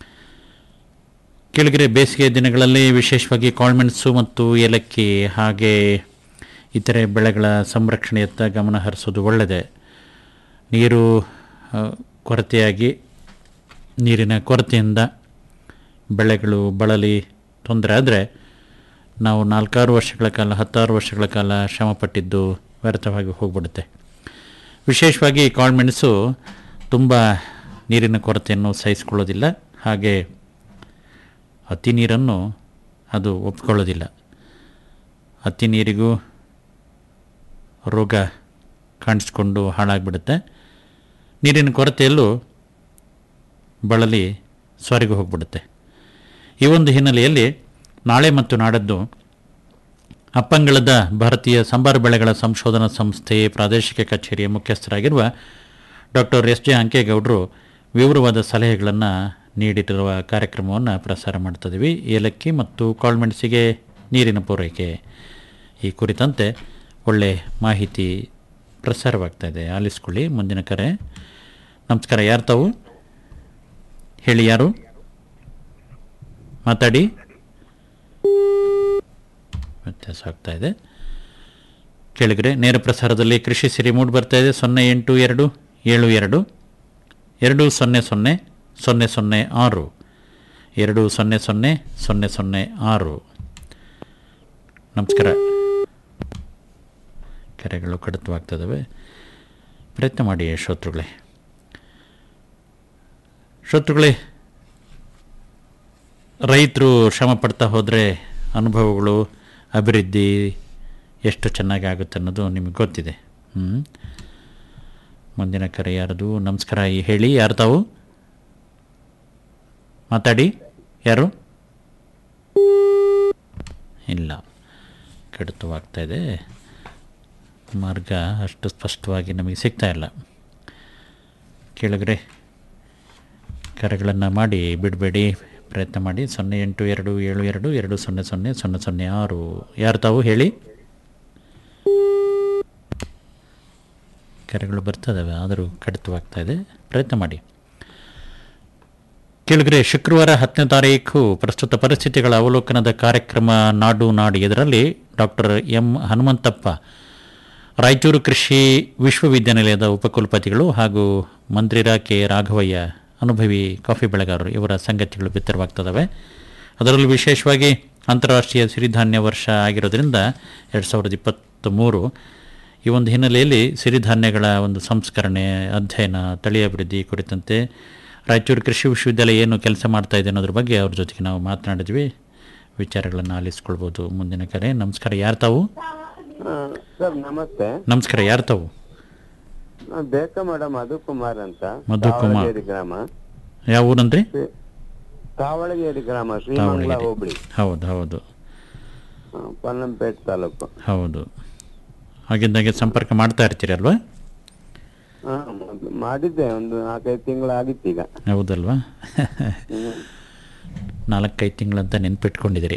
ಕೆಳಗರೆ ಬೇಸಿಗೆ ದಿನಗಳಲ್ಲಿ ವಿಶೇಷವಾಗಿ ಕಾಳ್ಮೆಣಸು ಮತ್ತು ಏಲಕ್ಕಿ ಹಾಗೆ ಇತರೆ ಬೆಳೆಗಳ ಸಂರಕ್ಷಣೆಯತ್ತ ಗಮನ ಹರಿಸೋದು ಒಳ್ಳೆಯದೇ ನೀರು ಆ, ಕೊರತೆಯಾಗಿ ನೀರಿನ ಕೊರತೆಯಿಂದ ಬೆಳೆಗಳು ಬಳಲಿ ತೊಂದರೆ ಆದರೆ ನಾವು ನಾಲ್ಕಾರು ವರ್ಷಗಳ ಕಾಲ ಹತ್ತಾರು ವರ್ಷಗಳ ಕಾಲ ಶ್ರಮಪಟ್ಟಿದ್ದು ವ್ಯರ್ಥವಾಗಿ ಹೋಗ್ಬಿಡುತ್ತೆ ವಿಶೇಷವಾಗಿ ಕಾಳುಮೆಣಸು ತುಂಬ ನೀರಿನ ಕೊರತೆಯನ್ನು ಸಹಿಸಿಕೊಳ್ಳೋದಿಲ್ಲ ಹಾಗೆ ಅತಿ ನೀರನ್ನು ಅದು ಒಪ್ಕೊಳ್ಳೋದಿಲ್ಲ ಅತಿ ನೀರಿಗೂ ರೋಗ ಕಾಣಿಸ್ಕೊಂಡು ಹಾಳಾಗ್ಬಿಡುತ್ತೆ ನೀರಿನ ಕೊರತೆಯಲ್ಲೂ ಬಳಲಿ ಸ್ವರಿಗೆ ಹೋಗ್ಬಿಡುತ್ತೆ ಈ ಒಂದು ಹಿನ್ನೆಲೆಯಲ್ಲಿ ನಾಳೆ ಮತ್ತು ನಾಡದ್ದು ಅಪ್ಪಂಗಳದ ಭಾರತೀಯ ಸಂಬಾರ ಬೆಳೆಗಳ ಸಂಶೋಧನಾ ಸಂಸ್ಥೆ ಪ್ರಾದೇಶಿಕ ಕಚೇರಿಯ ಮುಖ್ಯಸ್ಥರಾಗಿರುವ ಡಾಕ್ಟರ್ ಎಸ್ ಜೆ ಅಂಕೇಗೌಡರು ವಿವರವಾದ ಸಲಹೆಗಳನ್ನು ನೀಡಿರುವ ಕಾರ್ಯಕ್ರಮವನ್ನು ಪ್ರಸಾರ ಮಾಡ್ತಿದ್ದೀವಿ ಏಲಕ್ಕಿ ಮತ್ತು ಕಾಳುಮೆಣಸಿಗೆ ನೀರಿನ ಪೂರೈಕೆ ಈ ಕುರಿತಂತೆ ಒಳ್ಳೆ ಮಾಹಿತಿ ಪ್ರಸಾರವಾಗ್ತಾ ಇದೆ ಆಲಿಸ್ಕೊಳ್ಳಿ ಮುಂದಿನ ಕರೆ ನಮಸ್ಕಾರ ಯಾರು ತಾವು ಹೇಳಿ ಯಾರು ಮಾತಾಡಿ ವ್ಯತ್ಯಾಸ ಆಗ್ತಾ ಇದೆ ಕೇಳಿದ್ರೆ ನೇರ ಪ್ರಸಾರದಲ್ಲಿ ಕೃಷಿ ಸಿರಿ ಮೂಡ್ ಬರ್ತಾ ಇದೆ ಸೊನ್ನೆ ಎಂಟು ಎರಡು ಏಳು ಎರಡು ಎರಡು ಸೊನ್ನೆ ಸೊನ್ನೆ ಸೊನ್ನೆ ಸೊನ್ನೆ ಆರು ಎರಡು ಸೊನ್ನೆ ಸೊನ್ನೆ ಸೊನ್ನೆ ಸೊನ್ನೆ ಆರು ನಮಸ್ಕಾರ ಕರೆಗಳು ಕಡಿತವಾಗ್ತದವೆ ಪ್ರಯತ್ನ ಮಾಡಿ ಶ್ರೋತೃಗಳೇ ಶ್ರೋತೃಗಳೇ ರೈತರು ಶ್ರಮ ಪಡ್ತಾ ಹೋದರೆ ಅನುಭವಗಳು ಅಭಿವೃದ್ಧಿ ಎಷ್ಟು ಚೆನ್ನಾಗಿ ಆಗುತ್ತೆ ಅನ್ನೋದು ನಿಮಗೆ ಗೊತ್ತಿದೆ ಹ್ಞೂ ಮುಂದಿನ ಕರೆ ಯಾರದು ನಮಸ್ಕಾರ ಈ ಹೇಳಿ ಯಾರು ತಾವು ಮಾತಾಡಿ ಯಾರು ಇಲ್ಲ ಕಡಿತವಾಗ್ತಾ ಇದೆ ಮಾರ್ಗ ಅಷ್ಟು ಸ್ಪಷ್ಟವಾಗಿ ನಮಗೆ ಸಿಗ್ತಾ ಇಲ್ಲ ಕೆಳಗಡೆ ಕರೆಗಳನ್ನು ಮಾಡಿ ಬಿಡಬೇಡಿ ಪ್ರಯತ್ನ ಮಾಡಿ ಸೊನ್ನೆ ಎಂಟು ಎರಡು ಏಳು ಎರಡು ಎರಡು ಸೊನ್ನೆ ಸೊನ್ನೆ ಸೊನ್ನೆ ಸೊನ್ನೆ ಆರು ಯಾರು ತಾವು ಹೇಳಿ ಕರೆಗಳು ಬರ್ತದವೆ ಆದರೂ ಕಡಿತವಾಗ್ತಾ ಇದೆ ಪ್ರಯತ್ನ ಮಾಡಿ ಕೆಳಗರೆ ಶುಕ್ರವಾರ ಹತ್ತನೇ ತಾರೀಕು ಪ್ರಸ್ತುತ ಪರಿಸ್ಥಿತಿಗಳ ಅವಲೋಕನದ ಕಾರ್ಯಕ್ರಮ ನಾಡು ನಾಡಿ ಇದರಲ್ಲಿ ಡಾಕ್ಟರ್ ಎಂ ಹನುಮಂತಪ್ಪ ರಾಯಚೂರು ಕೃಷಿ ವಿಶ್ವವಿದ್ಯಾನಿಲಯದ ಉಪಕುಲಪತಿಗಳು ಹಾಗೂ ಮಂತ್ರಿರ ಕೆ ರಾಘವಯ್ಯ ಅನುಭವಿ ಕಾಫಿ ಬೆಳೆಗಾರರು ಇವರ ಸಂಗತಿಗಳು ಬಿತ್ತರವಾಗ್ತದವೆ ಅದರಲ್ಲೂ ವಿಶೇಷವಾಗಿ ಅಂತಾರಾಷ್ಟ್ರೀಯ ಸಿರಿಧಾನ್ಯ ವರ್ಷ ಆಗಿರೋದ್ರಿಂದ ಎರಡು ಸಾವಿರದ ಇಪ್ಪತ್ತ್ ಮೂರು ಈ ಒಂದು ಹಿನ್ನೆಲೆಯಲ್ಲಿ ಸಿರಿಧಾನ್ಯಗಳ ಒಂದು ಸಂಸ್ಕರಣೆ ಅಧ್ಯಯನ ತಳಿ ಅಭಿವೃದ್ಧಿ ಕುರಿತಂತೆ ರಾಯಚೂರು ಕೃಷಿ ವಿಶ್ವವಿದ್ಯಾಲಯ ಏನು ಕೆಲಸ ಮಾಡ್ತಾ ಇದೆ ಅನ್ನೋದ್ರ ಬಗ್ಗೆ ಅವ್ರ ಜೊತೆಗೆ ನಾವು ಮಾತನಾಡಿದ್ವಿ ವಿಚಾರಗಳನ್ನು ಆಲಿಸ್ಕೊಳ್ಬೋದು ಮುಂದಿನ ಕರೆ ನಮಸ್ಕಾರ ಯಾರು ತಾವು ಸರ್ ನಮಸ್ತೆ ನಮಸ್ಕಾರ ಯಾರು ತಾವು ನಾನ್ ಬೇಕಾ ಮೇಡಮ್ ಮಧುಕುಮಾರ್ ಅಂತ ಮಧುಕುಮಾರ್. ತಾವಳಗೇರಿ ಗ್ರಾಮ ಯಾವ ಊರಂದ್ರಿ ತಾವಳಗೇರಿ ಗ್ರಾಮ ಶ್ರೀಮಂಗಲ ತಾವಳಗೆರೆ. ಹೋಬಳಿ ಹೌದು ಹೌದು ಆ, ಪೊನ್ನಂಪೇಟೆ ತಾಲೂಕು ಹೌದು ಹಾಗಿದ್ದಾಗೆ ಸಂಪರ್ಕ ಮಾಡ್ತಾ ಇರ್ತೀರಿ ಅಲ್ವಾ ಹಾ ಮೊದ್ಲು ಮಾಡಿದ್ದೆ ಒಂದು ನಾಲ್ಕೈದು ತಿಂಗಳು ಆಗಿತ್ತು ಈಗ ಹೌದಲ್ವಾ ಹ್ಮ್. ನಾಲ್ಕೈದು ತಿಂಗಳಂತ ನೆನ್ಪಿಟ್ಕೊಂಡಿದ್ದೀರಿ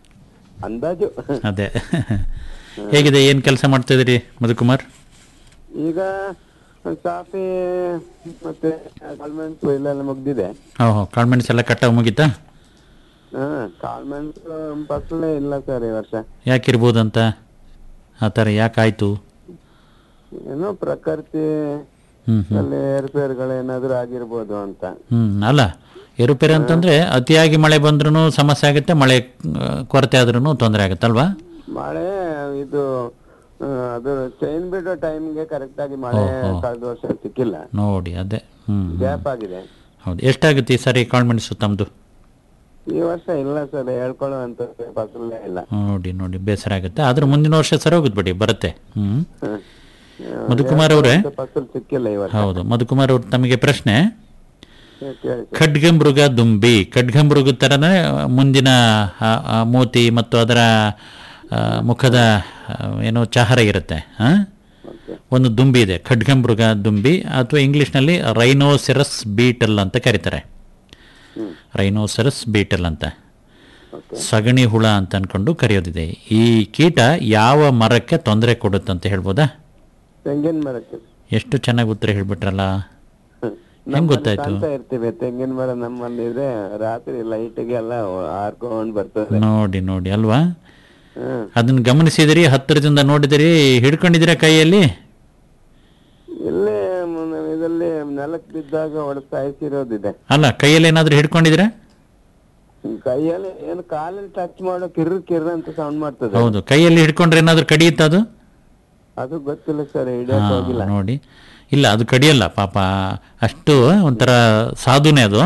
ಅಂದಾಜು ಅದೇ ಹೇಗಿದೆ ಏನು ಕೆಲಸ ಮಾಡ್ತಾ ಇದ್ದೀರಿ ಮಧುಕುಮಾರ್ ಈಗ ಕಾಫಿ ಮತ್ತೆ ಕಾಳ್ಮೆಣಸು ಇಲ್ಲೆಲ್ಲ ಮುಗ್ದಿದೆ ಓಹೋ ಕಾಳ್ಮೆಣಸು ಎಲ್ಲ ಕಟ್ಟಾಗಿ ಮುಗೀತಾ ಹಾ ಕಾಳ್ಮೆಣಸು ಫಸಲೇ ಇಲ್ಲ ಸರ್ ಈ ವರ್ಷ ಯಾಕಿರ್ಬೋದಂತ ಆ ಥರ ಯಾಕಾಯ್ತು ಏನೋ ಪ್ರಕೃತಿ ಹ್ಮ್ ಹ್ಮ್ ಅಲ್ಲಿ ಏರುಪೇರುಗಳೇನಾದ್ರೂ ಆಗಿರ್ಬೋದು ಅಂತ ಹ್ಮ್ ಅಲ್ಲ ಏರುಪೇರು ಅಂತಂದ್ರೆ ಅತಿಯಾಗಿ ಮಳೆ ಬಂದ್ರೂ ಸಮಸ್ಯೆ ಆಗುತ್ತೆ ಮಳೆ ಆ, ಕೊರತೆ ಆದ್ರೂ ತೊಂದರೆ ಆಗುತ್ತಲ್ವಾ ಮಳೆ ಇದು ಆ, ಅದು ಚೈನ್ ಬಿಡೋ ಟೈಮ್ಗೆ ಕರೆಕ್ಟ್ ಆಗಿ ಮಳೆ ಓ, ಓ. ಕಳೆದ ವರ್ಷ ಸಿಕ್ಕಿಲ್ಲ ನೋಡಿ ಅದೇ ಹ್ಮ್ ಗ್ಯಾಪ್ ಆಗಿದೆ ಹೌದು ಎಷ್ಟಾಗುತ್ತೆ ಈ ಸಾರಿ ಕಾಳ್ಮೆಣಸು ತಮ್ಮದು ಈ ವರ್ಷ ಇಲ್ಲ ಸರ್ ಹೇಳ್ಕೊಳ್ಳುವಂತ ಫಸಲೇ ಇಲ್ಲ ನೋಡಿ ನೋಡಿ ಬೇಸರ ಆಗುತ್ತೆ ಆದ್ರೆ ಮುಂದಿನ ವರ್ಷ ಸರಿ ಹೋಗುತ್ತೆ ಬಿಡಿ ಬರುತ್ತೆ ಹ್ಮ್ ಹ್ಮ್. ಮಧುಕುಮಾರ್ ಅವರೇ ಹೇಳ್ಕೊಳ್ಳುವಂತ ಫಸಲು ಸಿಕ್ಕಿಲ್ಲ ಈ ವರ್ಷ ಹೌದು ಮಧುಕುಮಾರ್ ಅವ್ರು ತಮಗೆ ಪ್ರಶ್ನೆ ಕೇಳಿ ಸರ್. ಖಡ್ಗಮೃಗ ದುಂಬಿ ಖಡ್ಗಮೃಗ ಥರನೇ ಮುಂದಿನ ಆ, ಆ, ಮೂತಿ ಮತ್ತು ಅದರ ಆ, ಮುಖದ ಆ, ಏನೋ ಚಾಹರ ಇರುತ್ತೆ ಆ? ಒಂದು ದುಂಬಿ ಇದೆ ಖಡ್ಗಮೃಗ ದುಂಬಿ ಅಥವಾ ಇಂಗ್ಲಿಷ್ನಲ್ಲಿ ರೈನೋಸೆರಸ್ ಬೀಟಲ್ ಅಂತ ಕರೀತಾರೆ ರೈನೋಸೆರಸ್ ಬೀಟಲ್ ಅಂತ ಸಗಣಿ ಹುಳ ಅಂತ ಅನ್ಕೊಂಡು ಕರೆಯೋದಿದೆ ಈ ಕೀಟ ಯಾವ ಮರಕ್ಕೆ ತೊಂದರೆ ಕೊಡುತ್ತೆ ಅಂತ ಹೇಳ್ಬೋದಾ ತೆಂಗಿನ ಮರಕ್ಕೆ ಎಷ್ಟು ಚೆನ್ನಾಗಿ ಉತ್ತರ ಹೇಳ್ಬಿಟ್ರಲ್ಲ ಹೆಂಗ್ ಗೊತ್ತಾಯ್ತು ಕಾಣ್ತಾ ಇರ್ತೀವಿ ತೆಂಗಿನ ಮರ ನಮ್ಮಲ್ಲಿ ಇದೆ ರಾತ್ರಿ ಲೈಟ್ಗೆ ಎಲ್ಲ ಹಾರ್ಕೊಂಡ್ ಬರ್ತದೆ ನೋಡಿ ನೋಡಿ ಅಲ್ವಾ ಹ್ಮ್. ಅದನ್ನ ಗಮನಿಸಿದಿರಿ ಹತ್ತಿರದಿಂದ ನೋಡಿದಿರಿ ಹಿಡ್ಕೊಂಡಿದ್ದೀರಾ ಕೈಯಲ್ಲಿ ಇಲ್ಲೇ ಮ- ಇದರಲ್ಲಿ ನೆಲಕ್ಕೆ ಬಿದ್ದಾಗ ಹೊಡೆದು ಸಾಯಿಸಿರೋದಿದೆ ಅಲ್ಲ ಕೈಯಲ್ಲಿ ಏನಾದ್ರೂ ಹಿಡ್ಕೊಂಡಿದ್ದೀರಾ ಕೈಯಲ್ಲಿ ಏನು ಕಾಲಲ್ಲಿ ಟಚ್ ಮಾಡೋ ಕಿರ್ರ್ ಕಿರ್ರ್ ಅಂತ ಸೌಂಡ್ ಮಾಡ್ತದೆ ಹೌದು ಕೈಯಲ್ಲಿ ಹಿಡ್ಕೊಂಡ್ರೆ ಏನಾದ್ರೂ ಕಡಿಯುತ್ತ ಅದು ಅದು ಗೊತ್ತಿಲ್ಲ ಸರ್ ಹಿಡಿಯಕ್ ಹಾ, ಹೋಗಿಲ್ಲ ನೋಡಿ ಇಲ್ಲ ಅದು ಕಡಿಯಲ್ಲ ಪಾಪ ಅಷ್ಟು ಒಂಥರ ಸಾಧುನೇ ಅದು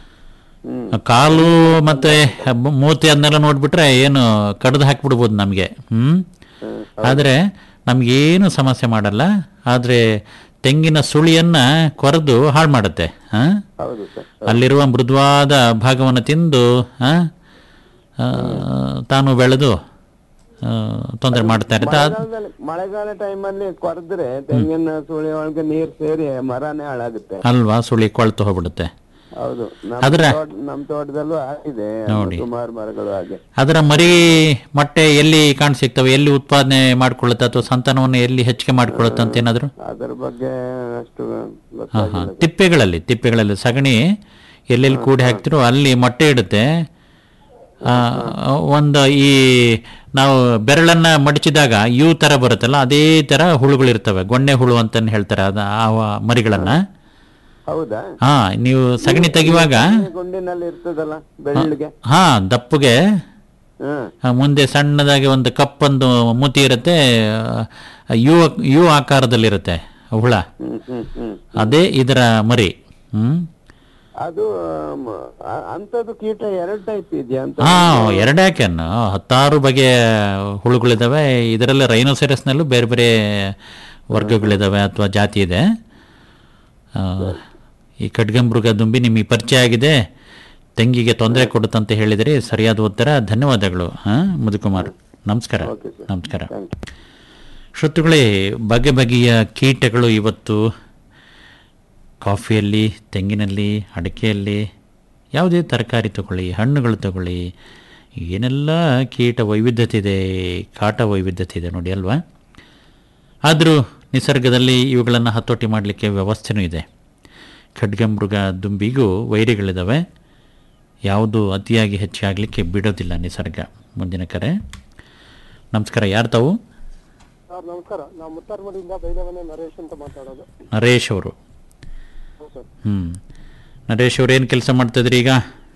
ಕಾಲು ಮತ್ತೆ ಬ- ಮೂತಿ ಅದನ್ನೆಲ್ಲ ನೋಡ್ಬಿಟ್ರೆ ಏನು ಕಡ್ದು ಹಾಕ್ಬಿಡ್ಬೋದು ನಮಗೆ ಹ್ಮ್ ಆದ್ರೆ ನಮ್ಗೇನು ಸಮಸ್ಯೆ ಮಾಡಲ್ಲ ಆದ್ರೆ ತೆಂಗಿನ ಸುಳಿಯನ್ನ ಕೊರೆದು ಹಾಳು ಮಾಡುತ್ತೆ ಹಾ ಹೌದು ಸರ್ ಅಲ್ಲಿರುವ ಮೃದುವಾದ ಭಾಗವನ್ನು ತಿಂದು ಆ, ಆ, ತಾನು ಬೆಳೆದು ತೊಂದರೆ ಮಾಡ್ತಾ ಇರುತ್ತೆ ಅದ್- ಮಳೆಗಾಲದಲ್ಲಿ ಮಳೆಗಾಲ ಟೈಮಲ್ಲಿ ಕೊರೆದ್ರೆ ತೆಂಗಿನ ಸುಳಿ ಒಳಗೆ ನೀರ್ ಸೇರಿ ಮರನೇ ಹಾಳಾಗುತ್ತೆ ಅಲ್ವಾ ಸುಳಿ ಕೊಳ್ತು ಹೋಗ್ಬಿಡುತ್ತೆ ಹೌದು ನಮ್ ಅದ್ರ- ತೋಟ- ನಮ್ ತೋಟದಲ್ಲೂ ಆಗಿದೆ ನೋಡಿ. ಸುಮಾರು ಮರಗಳು ಹಾಗೆ ಅದರ ಮರಿ ಮೊಟ್ಟೆ ಎಲ್ಲಿ ಕಾಣ ಸಿಗ್ತವೆ ಎಲ್ಲಿ ಉತ್ಪಾದನೆ ಮಾಡ್ಕೊಳ್ಳುತ್ತೆ ಅಥವಾ ಸಂತಾನವನ್ನು ಎಲ್ಲಿ ಹೆಚ್ಚಿಗೆ ಮಾಡ್ಕೊಳ್ಳುತ್ತೆ ಅಂತ ಏನಾದ್ರು ಅದ್ರ ಬಗ್ಗೆ ಅಷ್ಟು ಹಾ ಗೊತ್ತಾಗಿಲ್ಲ ಹಾ ತಿಪ್ಪೆಗಳಲ್ಲಿ ತಿಪ್ಪೆಗಳಲ್ಲಿ ಸಗಣಿ ಎಲ್ಲೆಲ್ಲಿ ಕೂಡಿ ಹಾಕ್ತಿರೋ ಅಲ್ಲಿ ಮೊಟ್ಟೆ ಇಡುತ್ತೆ ಆ, ಒಂದು ಈ ನಾವು ಬೆರಳನ್ನ ಮಡಚಿದಾಗ ಯು ತರ ಬರುತ್ತಲ್ಲ ಅದೇ ತರ ಹುಳುಗಳಿರ್ತವೆ ಗೊಣ್ಣೆ ಹುಳು ಅಂತ ಹೇಳ್ತಾರೆ ಅದ ಆ ಮರಿಗಳನ್ನ ಹೌದಾ ಹಾ ನೀವು ಸಗಣಿ ತೆಗಿವಾಗ ಗುಂಡಿನಲ್ಲಿ ಇರ್ತದಲ್ಲ ಬೆಳ್ಳಿಗೆ ಹಾ ದಪ್ಪಗೆ ಹ್ಮ್ ಆ, ಮುಂದೆ ಸಣ್ಣದಾಗಿ ಒಂದು ಕಪ್ಪೊಂದು ಮೂತಿ ಇರುತ್ತೆ ಆ, ಯು ಯು ಆಕಾರದಲ್ಲಿರುತ್ತೆ ಹುಳ ಹ್ಮ್ ಹ್ಮ್ ಹ್ಮ್ ಅದೇ ಇದರ ಮರಿ ಹ್ಮ್ ಅದು ಮ, ಅ- ಅಂಥದ್ದು ಕೀಟ ಎರಡು ಟೈಪ್ ಇದೆಯಾ ಅಂತ ಹಾ ಎರಡ್ಯಾಕೆನ್ನು ಹತ್ತಾರು ಬಗೆಯ ಹುಳುಗಳಿದಾವೆ ಇದರಲ್ಲಿ ರೈನೋಸೆರಸ್ನಲ್ಲೂ ಬೇರೆ ಬೇರೆ ವರ್ಗಗಳಿದಾವೆ ಅಥವಾ ಜಾತಿ ಇದೆ ಆ, ಈ ಖಡ್ಗಮೃಗ ದುಂಬಿ ನಿಮಗೆ ಪರಿಚಯ ಆಗಿದೆ ತೆಂಗಿಗೆ ತೊಂದರೆ ಕೊಡುತ್ತಂತ ಹೇಳಿದರೆ ಸರಿಯಾದ ಉತ್ತರ ಧನ್ಯವಾದಗಳು ಹಾ ಮಧುಕುಮಾರ್ ನಮಸ್ಕಾರ ನಮಸ್ಕಾರ ಶ್ರೋತೃಗಳೇ ಬಗೆ ಬಗೆಯ ಕೀಟಗಳು ಇವತ್ತು ಕಾಫಿಯಲ್ಲಿ ತೆಂಗಿನಲ್ಲಿ ಅಡಿಕೆಯಲ್ಲಿ ಯಾವುದೇ ತರಕಾರಿ ತಗೊಳ್ಳಿ ಹಣ್ಣುಗಳು ತಗೊಳ್ಳಿ ಏನೆಲ್ಲ ಕೀಟ ವೈವಿಧ್ಯತೆ ಇದೆ ಕಾಟ ವೈವಿಧ್ಯತೆ ಇದೆ ನೋಡಿ ಅಲ್ವಾ ಆದರೂ ನಿಸರ್ಗದಲ್ಲಿ ಇವುಗಳನ್ನು ಹತೋಟಿ ಮಾಡಲಿಕ್ಕೆ ವ್ಯವಸ್ಥೆನೂ ಇದೆ ಖಡ್ಗಮೃಗ ದುಂಬಿಗೂ ವೈರಿಗಳಿದ್ದಾವೆ ಯಾವುದು ಅತಿಯಾಗಿ ಹೆಚ್ಚಾಗಲಿಕ್ಕೆ ಬಿಡೋದಿಲ್ಲ ನಿಸರ್ಗ ಮುಂದಿನ ಕರೆ ನಮಸ್ಕಾರ ಯಾರು ತಾವು ಸರ್ ನಮಸ್ಕಾರ ನಾವು ಮುತ್ತಾರ್ಮಡಿಯಿಂದ ಬೈಲಮನೆ ನರೇಶ್ ಅಂತ ಮಾತಾಡೋದು ನರೇಶ್ ಅವರು ಹೌದು ಸರ್ ಹ್ಞೂ ನರೇಶ್ ಅವ್ರು ಏನು ಕೆಲಸ ಮಾಡ್ತಿದ್ರಿ ಈಗ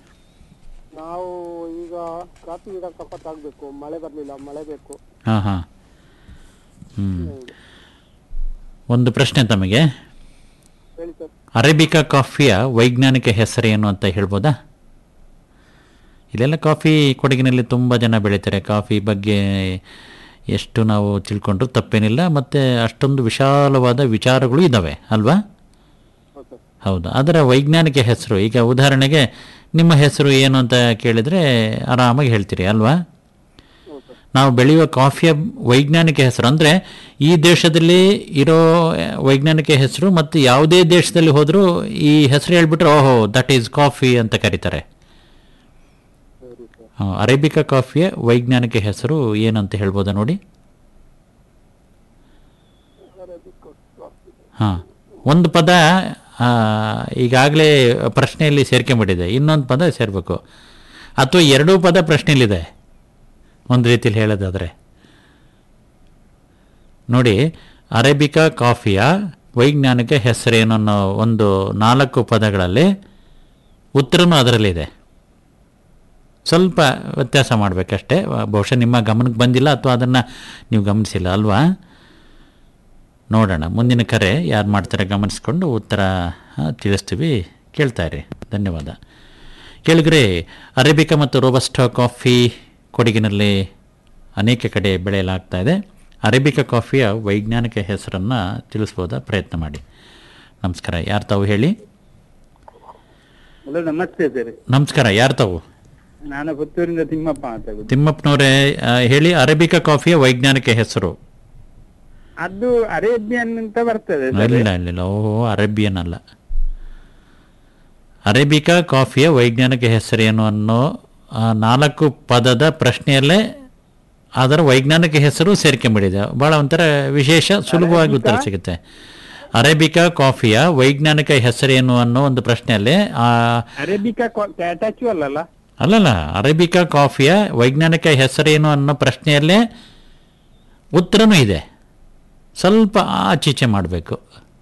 ನಾವು ಈಗ ಕಾಫಿ ಗಿಡ ಕಪ್ಪತ್ ಆಗ್ಬೇಕು ಮಳೆ ಬರ್ಲಿಲ್ಲ ಮಳೆ ಬೇಕು ಹಾಂ ಹಾಂ ಹ್ಞೂ ಒಂದು ಪ್ರಶ್ನೆ ತಮಗೆ ಹೇಳಿ ಸರ್ ಅರೇಬಿಕಾ ಕಾಫಿಯ ವೈಜ್ಞಾನಿಕ ಹೆಸರೇನು ಅಂತ ಹೇಳ್ಬೋದಾ ಇಲ್ಲೆಲ್ಲ ಕಾಫಿ ಕೊಡಗಿನಲ್ಲಿ ತುಂಬ ಜನ ಬೆಳೀತಾರೆ ಕಾಫಿ ಬಗ್ಗೆ ಎಷ್ಟು ನಾವು ತಿಳ್ಕೊಂಡ್ರು ತಪ್ಪೇನಿಲ್ಲ ಮತ್ತು ಅಷ್ಟೊಂದು ವಿಶಾಲವಾದ ವಿಚಾರಗಳು ಇದ್ದಾವೆ ಅಲ್ವಾ ಹೌದು ಅದರ ವೈಜ್ಞಾನಿಕ ಹೆಸರು ಈಗ ಉದಾಹರಣೆಗೆ ನಿಮ್ಮ ಹೆಸರು ಏನು ಅಂತ ಕೇಳಿದರೆ ಆರಾಮಾಗಿ ಹೇಳ್ತೀರಿ ಅಲ್ವಾ ನಾವು ಬೆಳೆಯುವ ಕಾಫಿಯ ವೈಜ್ಞಾನಿಕ ಹೆಸರು ಅಂದರೆ ಈ ದೇಶದಲ್ಲಿ ಇರೋ ವೈಜ್ಞಾನಿಕ ಹೆಸರು ಮತ್ತು ಯಾವುದೇ ದೇಶದಲ್ಲಿ ಹೋದರೂ ಈ ಹೆಸರು ಹೇಳ್ಬಿಟ್ರೆ ಓಹೋ ದಟ್ ಈಸ್ ಕಾಫಿ ಅಂತ ಕರೀತಾರೆ ಆ, ಅರೇಬಿಕಾ ಕಾಫಿಯ ವೈಜ್ಞಾನಿಕ ಹೆಸರು ಏನಂತ ಹೇಳ್ಬೋದಾ ನೋಡಿ ಹಾಂ ಒಂದು ಪದ ಈಗಾಗಲೇ ಪ್ರಶ್ನೆಯಲ್ಲಿ ಸೇರ್ಕೊಂಬಿಟ್ಟಿದೆ ಇನ್ನೊಂದು ಪದ ಸೇರಬೇಕು ಅಥವಾ ಎರಡೂ ಪದ ಪ್ರಶ್ನೆಯಲ್ಲಿದೆ ಒಂದು ರೀತಿಯಲ್ಲಿ ಹೇಳೋದಾದರೆ ನೋಡಿ ಅರೇಬಿಕಾ ಕಾಫಿಯ ವೈಜ್ಞಾನಿಕ ಹೆಸರೇನು ಅನ್ನೋ ಒಂದು ನಾಲ್ಕು ಪದಗಳಲ್ಲಿ ಉತ್ತರನೂ ಅದರಲ್ಲಿದೆ ಸ್ವಲ್ಪ ವ್ಯತ್ಯಾಸ ಮಾಡಬೇಕಷ್ಟೇ ಬಹುಶಃ ನಿಮ್ಮ ಗಮನಕ್ಕೆ ಬಂದಿಲ್ಲ ಅಥವಾ ಅದನ್ನು ನೀವು ಗಮನಿಸಿಲ್ಲ ಅಲ್ವಾ ನೋಡೋಣ ಮುಂದಿನ ಕರೆ ಯಾರು ಮಾಡ್ತಾರೆ ಗಮನಿಸ್ಕೊಂಡು ಉತ್ತರ ಆ, ತಿಳಿಸ್ತೀವಿ ಕೇಳ್ತಾ ಇರಿ ಧನ್ಯವಾದ ಕೇಳಿದ್ರೆ ಅರೇಬಿಕಾ ಮತ್ತು ರೋಬಸ್ಟಾ ಕಾಫಿ ಕೊಡಗಿನಲ್ಲಿ ಅನೇಕ ಕಡೆ ಬೆಳೆಯಲಾಗ್ತಾ ಇದೆ ಅರೇಬಿಕಾ ಕಾಫಿಯ ವೈಜ್ಞಾನಿಕ ಹೆಸರನ್ನು ತಿಳಿಸ್ಬೋದಾ ಪ್ರಯತ್ನ ಮಾಡಿ ನಮಸ್ಕಾರ ಯಾರು ತಾವು ಹೇಳಿ ಹಲೋ ನಮಸ್ತೆ ಸರ್ ನಮಸ್ಕಾರ ಯಾರು ತಾವು ನಾನು ಪುತ್ತೂರಿಂದ ತಿಮ್ಮಪ್ಪ ಮಾತಾಡುದು ತಿಮ್ಮಪ್ಪನವರೇ ಆ, ಹೇಳಿ ಅರೇಬಿಕಾ ಕಾಫಿಯ ವೈಜ್ಞಾನಿಕ ಹೆಸರು ಅದು ಅರೇಬಿಯನ್ ಅಂತ ಬರ್ತದೆ ಸರ್ ಇಲ್ಲ ಇಲ್ಲ ಇಲ್ಲ ಓ ಅರೇಬಿಯನ್ ಅಲ್ಲ ಅರೇಬಿಕಾ ಕಾಫಿಯ ವೈಜ್ಞಾನಿಕ ಹೆಸರೇನು ಅನ್ನೋ ಆ ನಾಲ್ಕು ಪದದ ಪ್ರಶ್ನೆಯಲ್ಲೇ ಅದರ ವೈಜ್ಞಾನಿಕ ಹೆಸರು ಸೇರ್ಕೊಂಡ್ಬಿಟ್ಟಿದೆ ಭಾಳ ಒಂಥರ ವಿಶೇಷ ಸುಲಭವಾಗಿ ಉತ್ತರ ಸಿಗುತ್ತೆ ಅರೇಬಿಕಾ ಕಾಫಿಯ ವೈಜ್ಞಾನಿಕ ಹೆಸರೇನು ಅನ್ನೋ ಒಂದು ಪ್ರಶ್ನೆಯಲ್ಲಿ ಆ ಅರೇಬಿಕಾ ಕ್ಯಾಟಾಚು ಅಲ್ಲಲ್ಲ ಅಲ್ಲಲ್ಲ ಅರೇಬಿಕಾ ಕಾಫಿಯ ವೈಜ್ಞಾನಿಕ ಹೆಸರೇನು ಅನ್ನೋ ಪ್ರಶ್ನೆಯಲ್ಲೇ ಉತ್ತರನೂ ಇದೆ ಸ್ವಲ್ಪ ಆಚೀಚೆ ಮಾಡಬೇಕು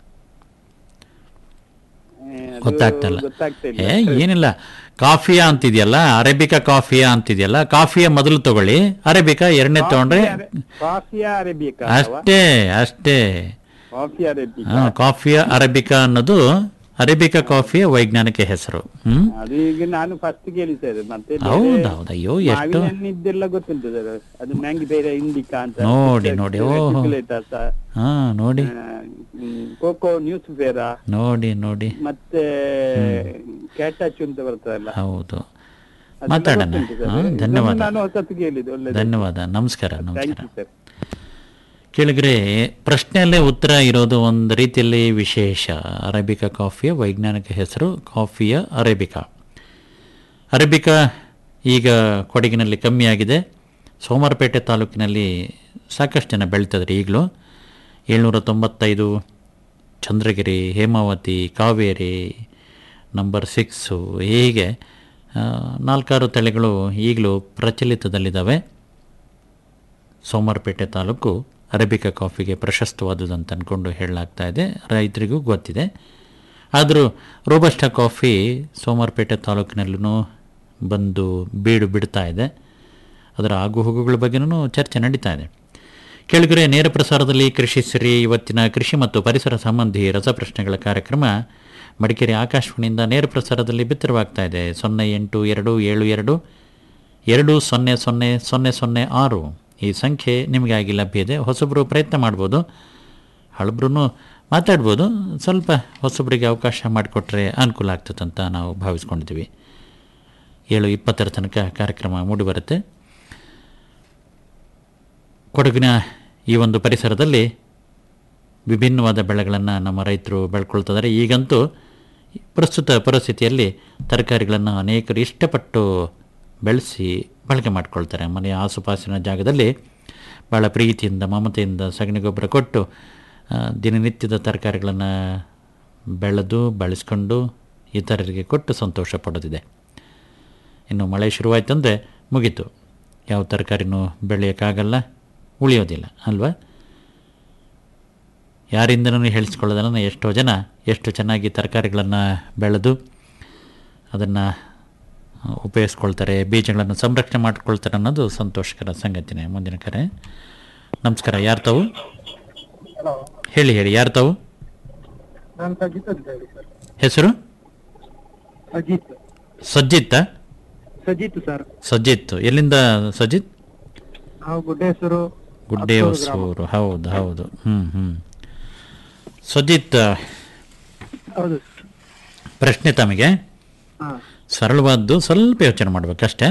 ಗೊತ್ತಾಗ್ತಲ್ಲ ಗೊತ್ತಾಗ್ತಿಲ್ಲ ಏ ಏನಿಲ್ಲ ಕಾಫಿಯಾ ಅಂತಿದೆಯಲ್ಲ ಅರೇಬಿಕಾ ಕಾಫಿಯಾ ಅಂತಿದೆಯಲ್ಲ ಕಾಫಿಯ ಮೊದಲು ತಗೊಳ್ಳಿ ಅರೇಬಿಕಾ ಎರಡನೇ ತಗೊಂಡ್ರೆ ಕಾಫಿಯಾ ಅರೇಬಿಕಾ ಅಷ್ಟೇ ಅಷ್ಟೇ ಕಾಫಿ ಅರೇಬಿಕಾ ಹಾ, ಕಾಫಿಯ ಅರೇಬಿಕಾ ಅನ್ನೋದು ಅರೇಬಿಕಾ ಕಾಫಿಯ ವೈಜ್ಞಾನಿಕ ಹೆಸರು ಹ್ಮ್ ಅದು ಈಗ ನಾನು ಫಸ್ಟ್ ಕೇಳಿ ಸರ್ ಮತ್ತೆ ಬೇರೆ ಹೌದು, ಹೌದು. ಅಯ್ಯೋ, ಎಷ್ಟು- ಮಾವಿನ ಹಣ್ಣಿದ್ದೆಲ್ಲ ಗೊತ್ತುಂಟು ಸರ್ ಅದು ನಂಗೆ ಬೇರೆ ಇಂಡಿಕಾ ಅಂತ ನೋಡಿ, ನೋಡಿ, ಓಹೋ. ರೆಟಿಕ್ಯುಲೇಟಸ್, ಹಾ ನೋಡಿ ಆ, ಹ್ಮ್, ಕೋಕೋ ನ್ಯೂಸ್ ಫೇರಾ ನೋಡಿ ನೋಡಿ ಮತ್ತೆ ಕ್ಯಾಟಾಚು ಅಂತ ಬರ್ತದಲ್ಲ ಹೌದು ಅದೆಲ್ಲ ಮಾತಾಡೋಣ ಗೊತ್ತುಂಟು ಸರ್. ಹಾ, ಇದೊಂದು ಧನ್ಯವಾದ ನಾನು ಹೊಸತು ಕೇಳಿದ್ದು ಒಳ್ಳೆದು ಧನ್ಯವಾದ ನಮಸ್ಕಾರ ಥ್ಯಾಂಕ್ ನಮಸ್ಕಾರ ಯು ಸರ್ ಕೇಳಿದ್ರೆ ಪ್ರಶ್ನೆಯಲ್ಲೇ ಉತ್ತರ ಇರೋದು ಒಂದು ರೀತಿಯಲ್ಲಿ ವಿಶೇಷ ಅರೇಬಿಕಾ ಕಾಫಿಯ ವೈಜ್ಞಾನಿಕ ಹೆಸರು ಕಾಫಿಯ ಅರೇಬಿಕಾ ಅರೇಬಿಕಾ ಈಗ ಕೊಡಗಿನಲ್ಲಿ ಕಮ್ಮಿಯಾಗಿದೆ ಸೋಮವಾರಪೇಟೆ ತಾಲೂಕಿನಲ್ಲಿ ಸಾಕಷ್ಟು ಜನ ಬೆಳೀತಿದ್ದಾರೆ ಈಗಲೂ ಏಳ್ನೂರ ತೊಂಬತ್ತೈದು ಚಂದ್ರಗಿರಿ ಹೇಮಾವತಿ ಕಾವೇರಿ ನಂಬರ್ ಸಿಕ್ಸು ಹೀಗೆ ಆ, ನಾಲ್ಕಾರು ತಳಿಗಳು ಈಗಲೂ ಪ್ರಚಲಿತದಲ್ಲಿದ್ದಾವೆ ಸೋಮವಾರಪೇಟೆ ತಾಲೂಕು ಅರೇಬಿಕಾ ಕಾಫಿಗೆ ಪ್ರಶಸ್ತವಾದುದು ಅಂತ ಅಂದ್ಕೊಂಡು ಹೇಳಲಾಗ್ತಾ ಇದೆ ರೈತರಿಗೂ ಗೊತ್ತಿದೆ ಆದರೂ ರೋಬಸ್ಟಾ ಕಾಫಿ ಸೋಮವಾರಪೇಟೆ ತಾಲೂಕಿನಲ್ಲೂ ಬಂದು ಬೀಡು ಬಿಡ್ತಾ ಇದೆ ಅದರ ಆಗುಹೋಗುಗಳ ಬಗ್ಗೆನೂ ಚರ್ಚೆ ನಡೀತಾ ಇದೆ ಕೆಳಗರೆ ನೇರ ಪ್ರಸಾರದಲ್ಲಿ ಕೃಷಿ ಸಿರಿ ಇವತ್ತಿನ ಕೃಷಿ ಮತ್ತು ಪರಿಸರ ಸಂಬಂಧಿ ರಸಪ್ರಶ್ನೆಗಳ ಕಾರ್ಯಕ್ರಮ ಮಡಿಕೇರಿ ಆಕಾಶವಾಣಿಯಿಂದ ನೇರ ಪ್ರಸಾರದಲ್ಲಿ ಬಿತ್ತರವಾಗ್ತಾ ಇದೆ ಸೊನ್ನೆ ಎಂಟು ಎರಡು ಏಳು ಎರಡು ಎರಡು ಸೊನ್ನೆ ಸೊನ್ನೆ ಸೊನ್ನೆ ಸೊನ್ನೆ ಆರು ಈ ಸಂಖ್ಯೆ ನಿಮಗಾಗಿ ಲಭ್ಯ ಇದೆ ಹೊಸಬರು ಪ್ರಯತ್ನ ಮಾಡ್ಬೋದು ಹಳಬ್ರು ಮಾತಾಡ್ಬೋದು ಸ್ವಲ್ಪ ಹೊಸಬರಿಗೆ ಅವಕಾಶ ಮಾಡಿಕೊಟ್ರೆ ಅನುಕೂಲ ಆಗ್ತದಂತ ನಾವು ಭಾವಿಸ್ಕೊಂಡಿದ್ದೀವಿ ಏಳು ಇಪ್ಪತ್ತರ ತನಕ ಕಾರ್ಯಕ್ರಮ ಮೂಡಿಬರುತ್ತೆ ಕೊಡಗಿನ ಈ ಒಂದು ಪರಿಸರದಲ್ಲಿ ವಿಭಿನ್ನವಾದ ಬೆಳೆಗಳನ್ನು ನಮ್ಮ ರೈತರು ಬೆಳ್ಕೊಳ್ತಿದ್ದಾರೆ ಈಗಂತೂ ಪ್ರಸ್ತುತ ಪರಿಸ್ಥಿತಿಯಲ್ಲಿ ತರಕಾರಿಗಳನ್ನು ಅನೇಕರು ಇಷ್ಟಪಟ್ಟು ಬೆಳೆಸಿ ಬಳಕೆ ಮಾಡ್ಕೊಳ್ತಾರೆ ಮನೆಯ ಆಸುಪಾಸಿನ ಜಾಗದಲ್ಲಿ ಭಾಳ ಪ್ರೀತಿಯಿಂದ ಮಮತೆಯಿಂದ ಸಗಣಿ ಗೊಬ್ಬರ ಕೊಟ್ಟು ಆ, ದಿನನಿತ್ಯದ ತರಕಾರಿಗಳನ್ನು ಬೆಳೆದು ಬಳಸ್ಕೊಂಡು ಇತರರಿಗೆ ಕೊಟ್ಟು ಸಂತೋಷ ಪಡೋದಿದೆ ಇನ್ನು ಮಳೆ ಶುರುವಾಯ್ತಂದರೆ ಮುಗೀತು ಯಾವ ತರಕಾರಿನೂ ಬೆಳೆಯೋಕ್ಕಾಗಲ್ಲ ಉಳಿಯೋದಿಲ್ಲ ಅಲ್ವಾ ಯಾರಿಂದನೂ ಹೇಳಿಸ್ಕೊಳ್ಳೋದನ್ನ ಎಷ್ಟೋ ಜನ ಎಷ್ಟು ಚೆನ್ನಾಗಿ ತರಕಾರಿಗಳನ್ನು ಬೆಳೆದು ಅದನ್ನು ಉಪಯೋಗಿಸ್ಕೊಳ್ತಾರೆ ಬೀಜಗಳನ್ನು ಸಂರಕ್ಷಣೆ ಮಾಡ್ಕೊಳ್ತಾರೆ ಅನ್ನೋದು ಸಂತೋಷಕರ ಸಂಗತಿನೇ ಮುಂದಿನ ಕರೆ ನಮಸ್ಕಾರ ಯಾರು ತಾವು ಹಲೋ ಹೇಳಿ ಹೇಳಿ ಯಾರು ತಾವು ನಾನು ಸಜಿತ್ ಅಂತ ಹೇಳಿ ಸರ್ ಹೆಸರು ಸಜಿತ್ ಸಜ್ಜಿತ್ತ ಸಜಿತ್ ಸರ್ ಸಜ್ಜಿತ್ ಎಲ್ಲಿಂದ ಸಜ್ಜಿತ್ ನಾವು ಗುಡ್ಡೇಶ್ವರು ಗುಡ್ಡೆ ಹತ್ತೂರು ಗ್ರಾಮ. ಹೊಸೂರು ಹೌದು ಹೌದು ಹ್ಞೂ ಹ್ಞೂ ಸಜ್ಜಿತ್ ಹೌದು ಪ್ರಶ್ನೆ ತಮಗೆ ಹಾ ಸರಳವಾದ್ದು ಸ್ವಲ್ಪ ಯೋಚನೆ ಮಾಡಬೇಕಷ್ಟೇ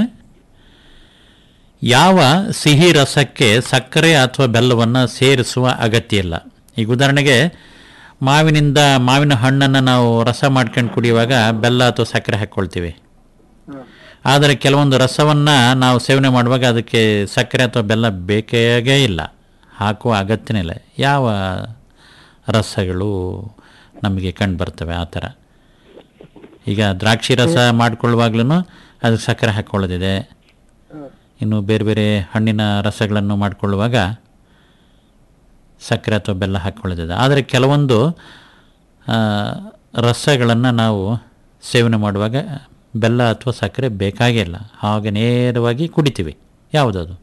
ಯಾವ ಸಿಹಿ ರಸಕ್ಕೆ ಸಕ್ಕರೆ ಅಥವಾ ಬೆಲ್ಲವನ್ನು ಸೇರಿಸುವ ಅಗತ್ಯ ಇಲ್ಲ ಈಗ ಉದಾಹರಣೆಗೆ ಮಾವಿನಿಂದ ಮಾವಿನ ಹಣ್ಣನ್ನು ನಾವು ರಸ ಮಾಡ್ಕೊಂಡು ಕುಡಿಯುವಾಗ ಬೆಲ್ಲ ಅಥವಾ ಸಕ್ಕರೆ ಹಾಕ್ಕೊಳ್ತೀವಿ ಆದರೆ ಕೆಲವೊಂದು ರಸವನ್ನು ನಾವು ಸೇವನೆ ಮಾಡುವಾಗ ಅದಕ್ಕೆ ಸಕ್ಕರೆ ಅಥವಾ ಬೆಲ್ಲ ಬೇಕೇ ಇಲ್ಲ ಹಾಕುವ ಅಗತ್ಯನೇ ಇಲ್ಲ ಯಾವ ರಸಗಳು ನಮಗೆ ಕಂಡು ಬರ್ತವೆ ಆ ಥರ ಈಗ ದ್ರಾಕ್ಷಿ ರಸ ಮಾಡ್ಕೊಳ್ಳುವಾಗ್ಲೂ ಅದಕ್ಕೆ ಸಕ್ಕರೆ ಹಾಕ್ಕೊಳ್ಳೋದಿದೆ ಇನ್ನು ಬೇರೆ ಬೇರೆ ಹಣ್ಣಿನ ರಸಗಳನ್ನು ಮಾಡಿಕೊಳ್ಳುವಾಗ ಸಕ್ಕರೆ ಅಥವಾ ಬೆಲ್ಲ ಹಾಕ್ಕೊಳ್ಳೋದಿದೆ ಆದರೆ ಕೆಲವೊಂದು ರಸಗಳನ್ನು ನಾವು ಸೇವನೆ ಮಾಡುವಾಗ ಬೆಲ್ಲ ಅಥವಾ ಸಕ್ಕರೆ ಬೇಕಾಗಿಲ್ಲ ಹಾಗೆ ನೇರವಾಗಿ ಕುಡಿತೀವಿ ಯಾವುದದು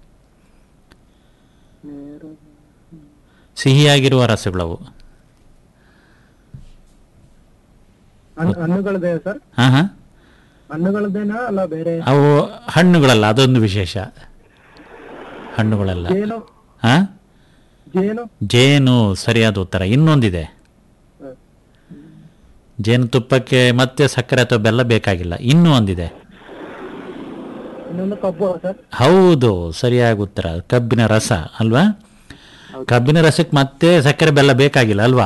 ಸಿಹಿಯಾಗಿರುವ ರಸಗಳವು ಹಣ್ಣು- ಹಣ್ಣುಗಳದೇ ಸರ್ ಹಾಂ ಹಾಂ ಹಣ್ಣುಗಳದ್ದೇನಾ ಅಲ್ಲ ಬೇರೆ ಅವು ಹಣ್ಣುಗಳಲ್ಲ ಅದೊಂದು ವಿಶೇಷ ಹಣ್ಣುಗಳಲ್ಲ ಜೇನು ಹಾಂ ಜೇನು ಜೇನು ಸರಿಯಾದ ಉತ್ತರ ಇನ್ನೊಂದಿದೆ ಜೇನುತುಪ್ಪಕ್ಕೆ ಮತ್ತೆ ಸಕ್ಕರೆ ಅಥವಾ ಬೆಲ್ಲ ಬೇಕಾಗಿಲ್ಲ ಇನ್ನೂ ಒಂದಿದೆ ಇನ್ನೊಂದು ಕಬ್ಬು ಸರ್ ಹೌದು ಸರಿಯಾಗಿ ಉತ್ತರ ಕಬ್ಬಿನ ರಸ ಅಲ್ವಾ ಕಬ್ಬಿನ ರಸಕ್ಕೆ ಮತ್ತೆ ಸಕ್ಕರೆ ಬೆಲ್ಲ ಬೇಕಾಗಿಲ್ಲ ಅಲ್ವಾ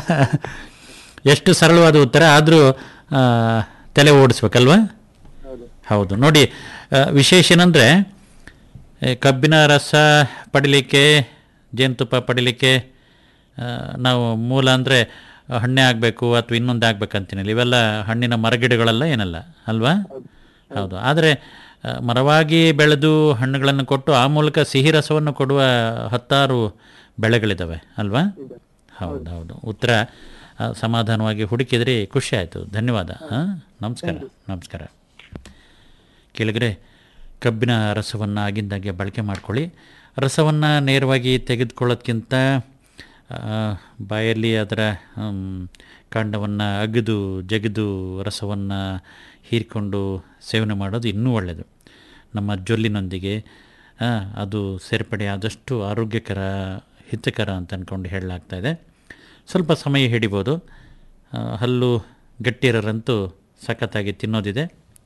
ಎಷ್ಟು ಸರಳವಾದ ಉತ್ತರ ಆದರೂ ತಲೆ ಓಡಿಸ್ಬೇಕಲ್ವಾ ಹೌದು ನೋಡಿ ಆ, ವಿಶೇಷ ಏನಂದರೆ ಕಬ್ಬಿನ ರಸ ಪಡಿಲಿಕ್ಕೆ ಜೇನುತುಪ್ಪ ಪಡಿಲಿಕ್ಕೆ ಆ, ನಾವು ಮೂಲ ಅಂದರೆ ಹಣ್ಣೆ ಆಗಬೇಕು ಅಥವಾ ಇನ್ನೊಂದು ಆಗ್ಬೇಕಂತೀನಿಲ್ಲ ಇವೆಲ್ಲ ಹಣ್ಣಿನ ಮರಗಿಡಗಳೆಲ್ಲ ಏನಲ್ಲ ಅಲ್ವಾ ಹೌದು ಆದರೆ ಆ, ಮರವಾಗಿ ಬೆಳೆದು ಹಣ್ಣುಗಳನ್ನು ಕೊಟ್ಟು ಆ ಮೂಲಕ ಸಿಹಿ ರಸವನ್ನು ಕೊಡುವ ಹತ್ತಾರು ಬೆಳೆಗಳಿದ್ದಾವೆ ಅಲ್ವಾ ಹೌದು ಹೌದು ಉತ್ತರ ಆ, ಸಮಾಧಾನವಾಗಿ ಹುಡುಕಿದರೆ ಖುಷಿ ಆಯಿತು ಧನ್ಯವಾದ ಹಾಂ ನಮಸ್ಕಾರ ನಮಸ್ಕಾರ ಕೆಳಗಡೆ ಕಬ್ಬಿನ ರಸವನ್ನು ಆಗಿಂದಾಗೆ ಬಳಕೆ ಮಾಡ್ಕೊಳ್ಳಿ ರಸವನ್ನು ನೇರವಾಗಿ ತೆಗೆದುಕೊಳ್ಳೋದ್ಕಿಂತ ಆ, ಬಾಯಲ್ಲಿ ಅದರ ಕಾಂಡವನ್ನು ಅಗೆದು ಜಗಿದು ರಸವನ್ನು ಹೀರಿಕೊಂಡು ಸೇವನೆ ಮಾಡೋದು ಇನ್ನೂ ಒಳ್ಳೆಯದು ನಮ್ಮ ಜೊಲ್ಲಿನೊಂದಿಗೆ ಆ, ಅದು ಸೇರ್ಪಡೆ ಆದಷ್ಟು ಆರೋಗ್ಯಕರ ಹಿತಕರ ಅಂತ ಅಂದ್ಕೊಂಡು ಹೇಳಲಾಗ್ತಾ ಇದೆ ಸ್ವಲ್ಪ ಸಮಯ ಹಿಡಿಬೋದು ಆ, ಹಲ್ಲು ಗಟ್ಟಿರೋರಂತೂ ಸಖತ್ತಾಗಿ ತಿನ್ನೋದಿದೆ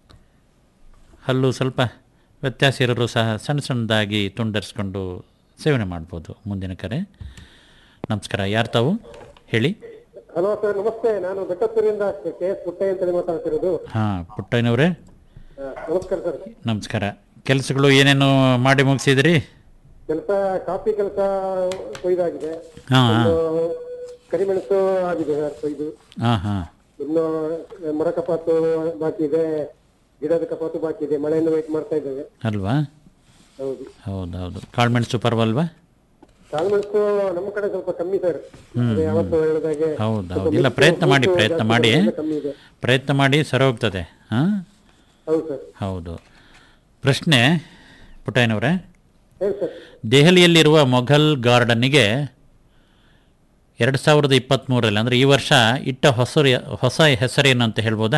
ಹಲ್ಲು ಸ್ವಲ್ಪ ವ್ಯತ್ಯಾಸ ಇರೋರು ಸಹ ಸಣ್ಣ ಸಣ್ಣದಾಗಿ ತುಂಡರಿಸ್ಕೊಂಡು ಸೇವನೆ ಮಾಡ್ಬೋದು ಮುಂದಿನ ಕರೆ ನಮಸ್ಕಾರ ಯಾರು ತಾವು ಹೇಳಿ ಹಲೋ ಸರ್ ನಮಸ್ತೆ ನಾನು ಬೆಟ್ಟತ್ತೂರಿಂದ ಕೆ ಎಸ್ ಪುಟ್ಟಯ್ಯ ಅಂತೇಳಿ ಮಾತಾಡ್ತಿರೋದು ಹಾಂ ಪುಟ್ಟಯ್ಯನವರೇ ಆ, ನಮಸ್ಕಾರ ಸರ್ ನಮಸ್ಕಾರ ಕೆಲಸಗಳು ಏನೇನು ಮಾಡಿ ಮುಗಿಸಿದ್ರಿ ಕೆಲಸ ಕಾಫಿ ಕೆಲಸ ಕೊಯ್ದಾಗಿದೆ ಹಾ, ಹಾ. ಇನ್ನು ಕರಿಮೆಣಸು ಆಗಿದೆ ಸರ್ ಕೊಯ್ದು ಹಾಂ ಹಾಂ ಇನ್ನು ಮರ ಕಪಾತು ಬಾಕಿ ಇದೆ ಗಿಡದ ಕಪಾತು ಬಾಕಿ ಇದೆ ಮಳೆಯನ್ನು ವೇಟ್ ಮಾಡ್ತಾ ಇದ್ದೇವೆ ಅಲ್ವಾ ಹೌದು ಹೌದು ಹೌದು ಕಾಳುಮೆಣಸು ಪರ್ವಲ್ವಾ ಕಾಳುಮೆಣಸು ನಮ್ಮ ಕಡೆ ಸ್ವಲ್ಪ ಕಮ್ಮಿ ಸರ್ ಹ್ಮ್, ಅದೇ ಯಾವತ್ತು ಹೇಳಿದಾಗೆ ಹೌದು ಸ್ವಲ್ಪ ಹೌದು ಇಲ್ಲ ಮಿಕ್ಸು, ಪ್ರಯತ್ನ ಮಾಡಿ ಫ್ರೂಟ್ಸು ಪ್ರಯತ್ನ ಜಾಸ್ತಿ ಮಾಡಿ ಬರೋದ್ರಿಂದ ಕಮ್ಮಿ ಇದೆ ಪ್ರಯತ್ನ ಮಾಡಿ ಸರಿ ಹೋಗ್ತದೆ ಹಾಂ ಹೌದು ಸರ್ ಹೌದು ಪ್ರಶ್ನೆ ಪುಟ್ಟಯ್ಯನವರೇ ಹೇಳಿ ಸರ್ ದೆಹಲಿಯಲ್ಲಿರುವ ಮೊಘಲ್ ಗಾರ್ಡನ್ನಿಗೆ ಎರಡು ಸಾವಿರದ ಇಪ್ಪತ್ತ್ಮೂರರಲ್ಲಿ ಅಂದರೆ ಈ ವರ್ಷ ಇಟ್ಟ ಹೊಸ ಹೊಸ ಹೆಸರೇನು ಅಂತ ಹೇಳ್ಬೋದಾ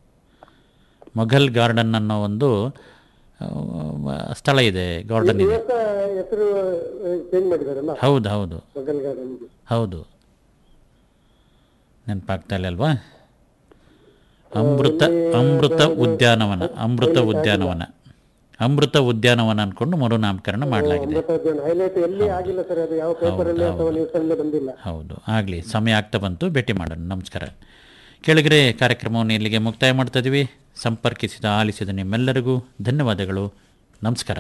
ಮೊಘಲ್ ಗಾರ್ಡನ್ ಅನ್ನೋ ಒಂದು ಆ, ಸ್ಥಳ ಇದೆ ಗಾರ್ಡನ್ ಇದೆ ಇವತ್ತ ಹೆಸರು ಚೇಂಜ್ ಮಾಡಿದಾರಲ್ಲ ಹೌದು ಹೌದು ಮೊಘಲ್ ಗಾರ್ಡನ್ಗೆ ಹೌದು ನೆನಪಾಗ್ತಾ ಇಲ್ಲ ಅಲ್ವಾ ಅಮೃತ ಅಮೃತ ಉದ್ಯಾನವನ ಅಮೃತ ಉದ್ಯಾನವನ ಅಮೃತ ಉದ್ಯಾನವನ ಅನ್ಕೊಂಡು ಮರುನಾಮಕರಣ ಮಾಡಲಾಗಿದೆ ಹೈಲೈಟ್ ಎಲ್ಲಿ ಆಗಿಲ್ಲ ಸರ್ ಅದು ಯಾವ ಪೇಪರ್ ಅಲ್ಲಿ ಅಥವಾ ನ್ಯೂಸ್ ಅಲ್ಲಿ ಬಂದಿಲ್ಲ ಹೌದು ಆಗಲಿ ಸಮಯ ಆಗ್ತಾ ಬಂತು ಭೇಟಿ ಮಾಡೋಣ ನಮಸ್ಕಾರ ಕೆಳಗರೆ ಕಾರ್ಯಕ್ರಮವನ್ನು ಇಲ್ಲಿಗೆ ಮುಕ್ತಾಯ ಮಾಡ್ತಾ ಇದೀವಿ ಸಂಪರ್ಕಿಸಿದ ಆಲಿಸಿದ ನಿಮ್ಮೆಲ್ಲರಿಗೂ ಧನ್ಯವಾದಗಳು ನಮಸ್ಕಾರ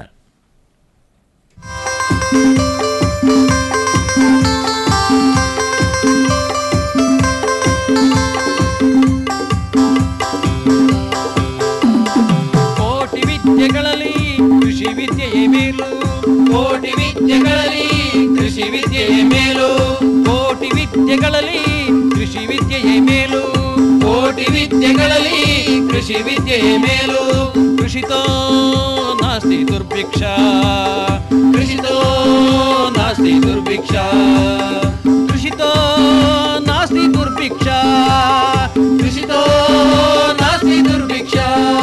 ಕೋಟಿ ವಿದ್ಯೆಗಳಲ್ಲಿ ಕೃಷಿ ವಿದ್ಯೆಯೇ ಮೇಲು ಕೋಟಿ ವಿದ್ಯೆಗಳಲ್ಲಿ ಕೃಷಿ ವಿದ್ಯೆಯೇ ಮೇಲು ಕೋಟಿ ವಿದ್ಯೆಗಳಲ್ಲಿ ಕೃಷಿ ವಿದ್ಯೆಯೇ ಮೇಲು ಕೋಟಿ ವಿದ್ಯೆಗಳಲ್ಲಿ ಕೃಷಿ ವಿದ್ಯೆಯೇ ಮೇಲು ಕೃಷಿತೋ ನಾಸ್ತಿ ದುರ್ಭಿಕ್ಷ ಕೃಷಿತೋ ನಾಸ್ತಿ ದುರ್ಭಿಕ್ಷ ಕೃಷಿತೋ ನಾಸ್ತಿ ದುರ್ಭಿಕ್ಷ ಕೃಷಿತೋ ನಾಸ್ತಿ ದುರ್ಭಿಕ್ಷ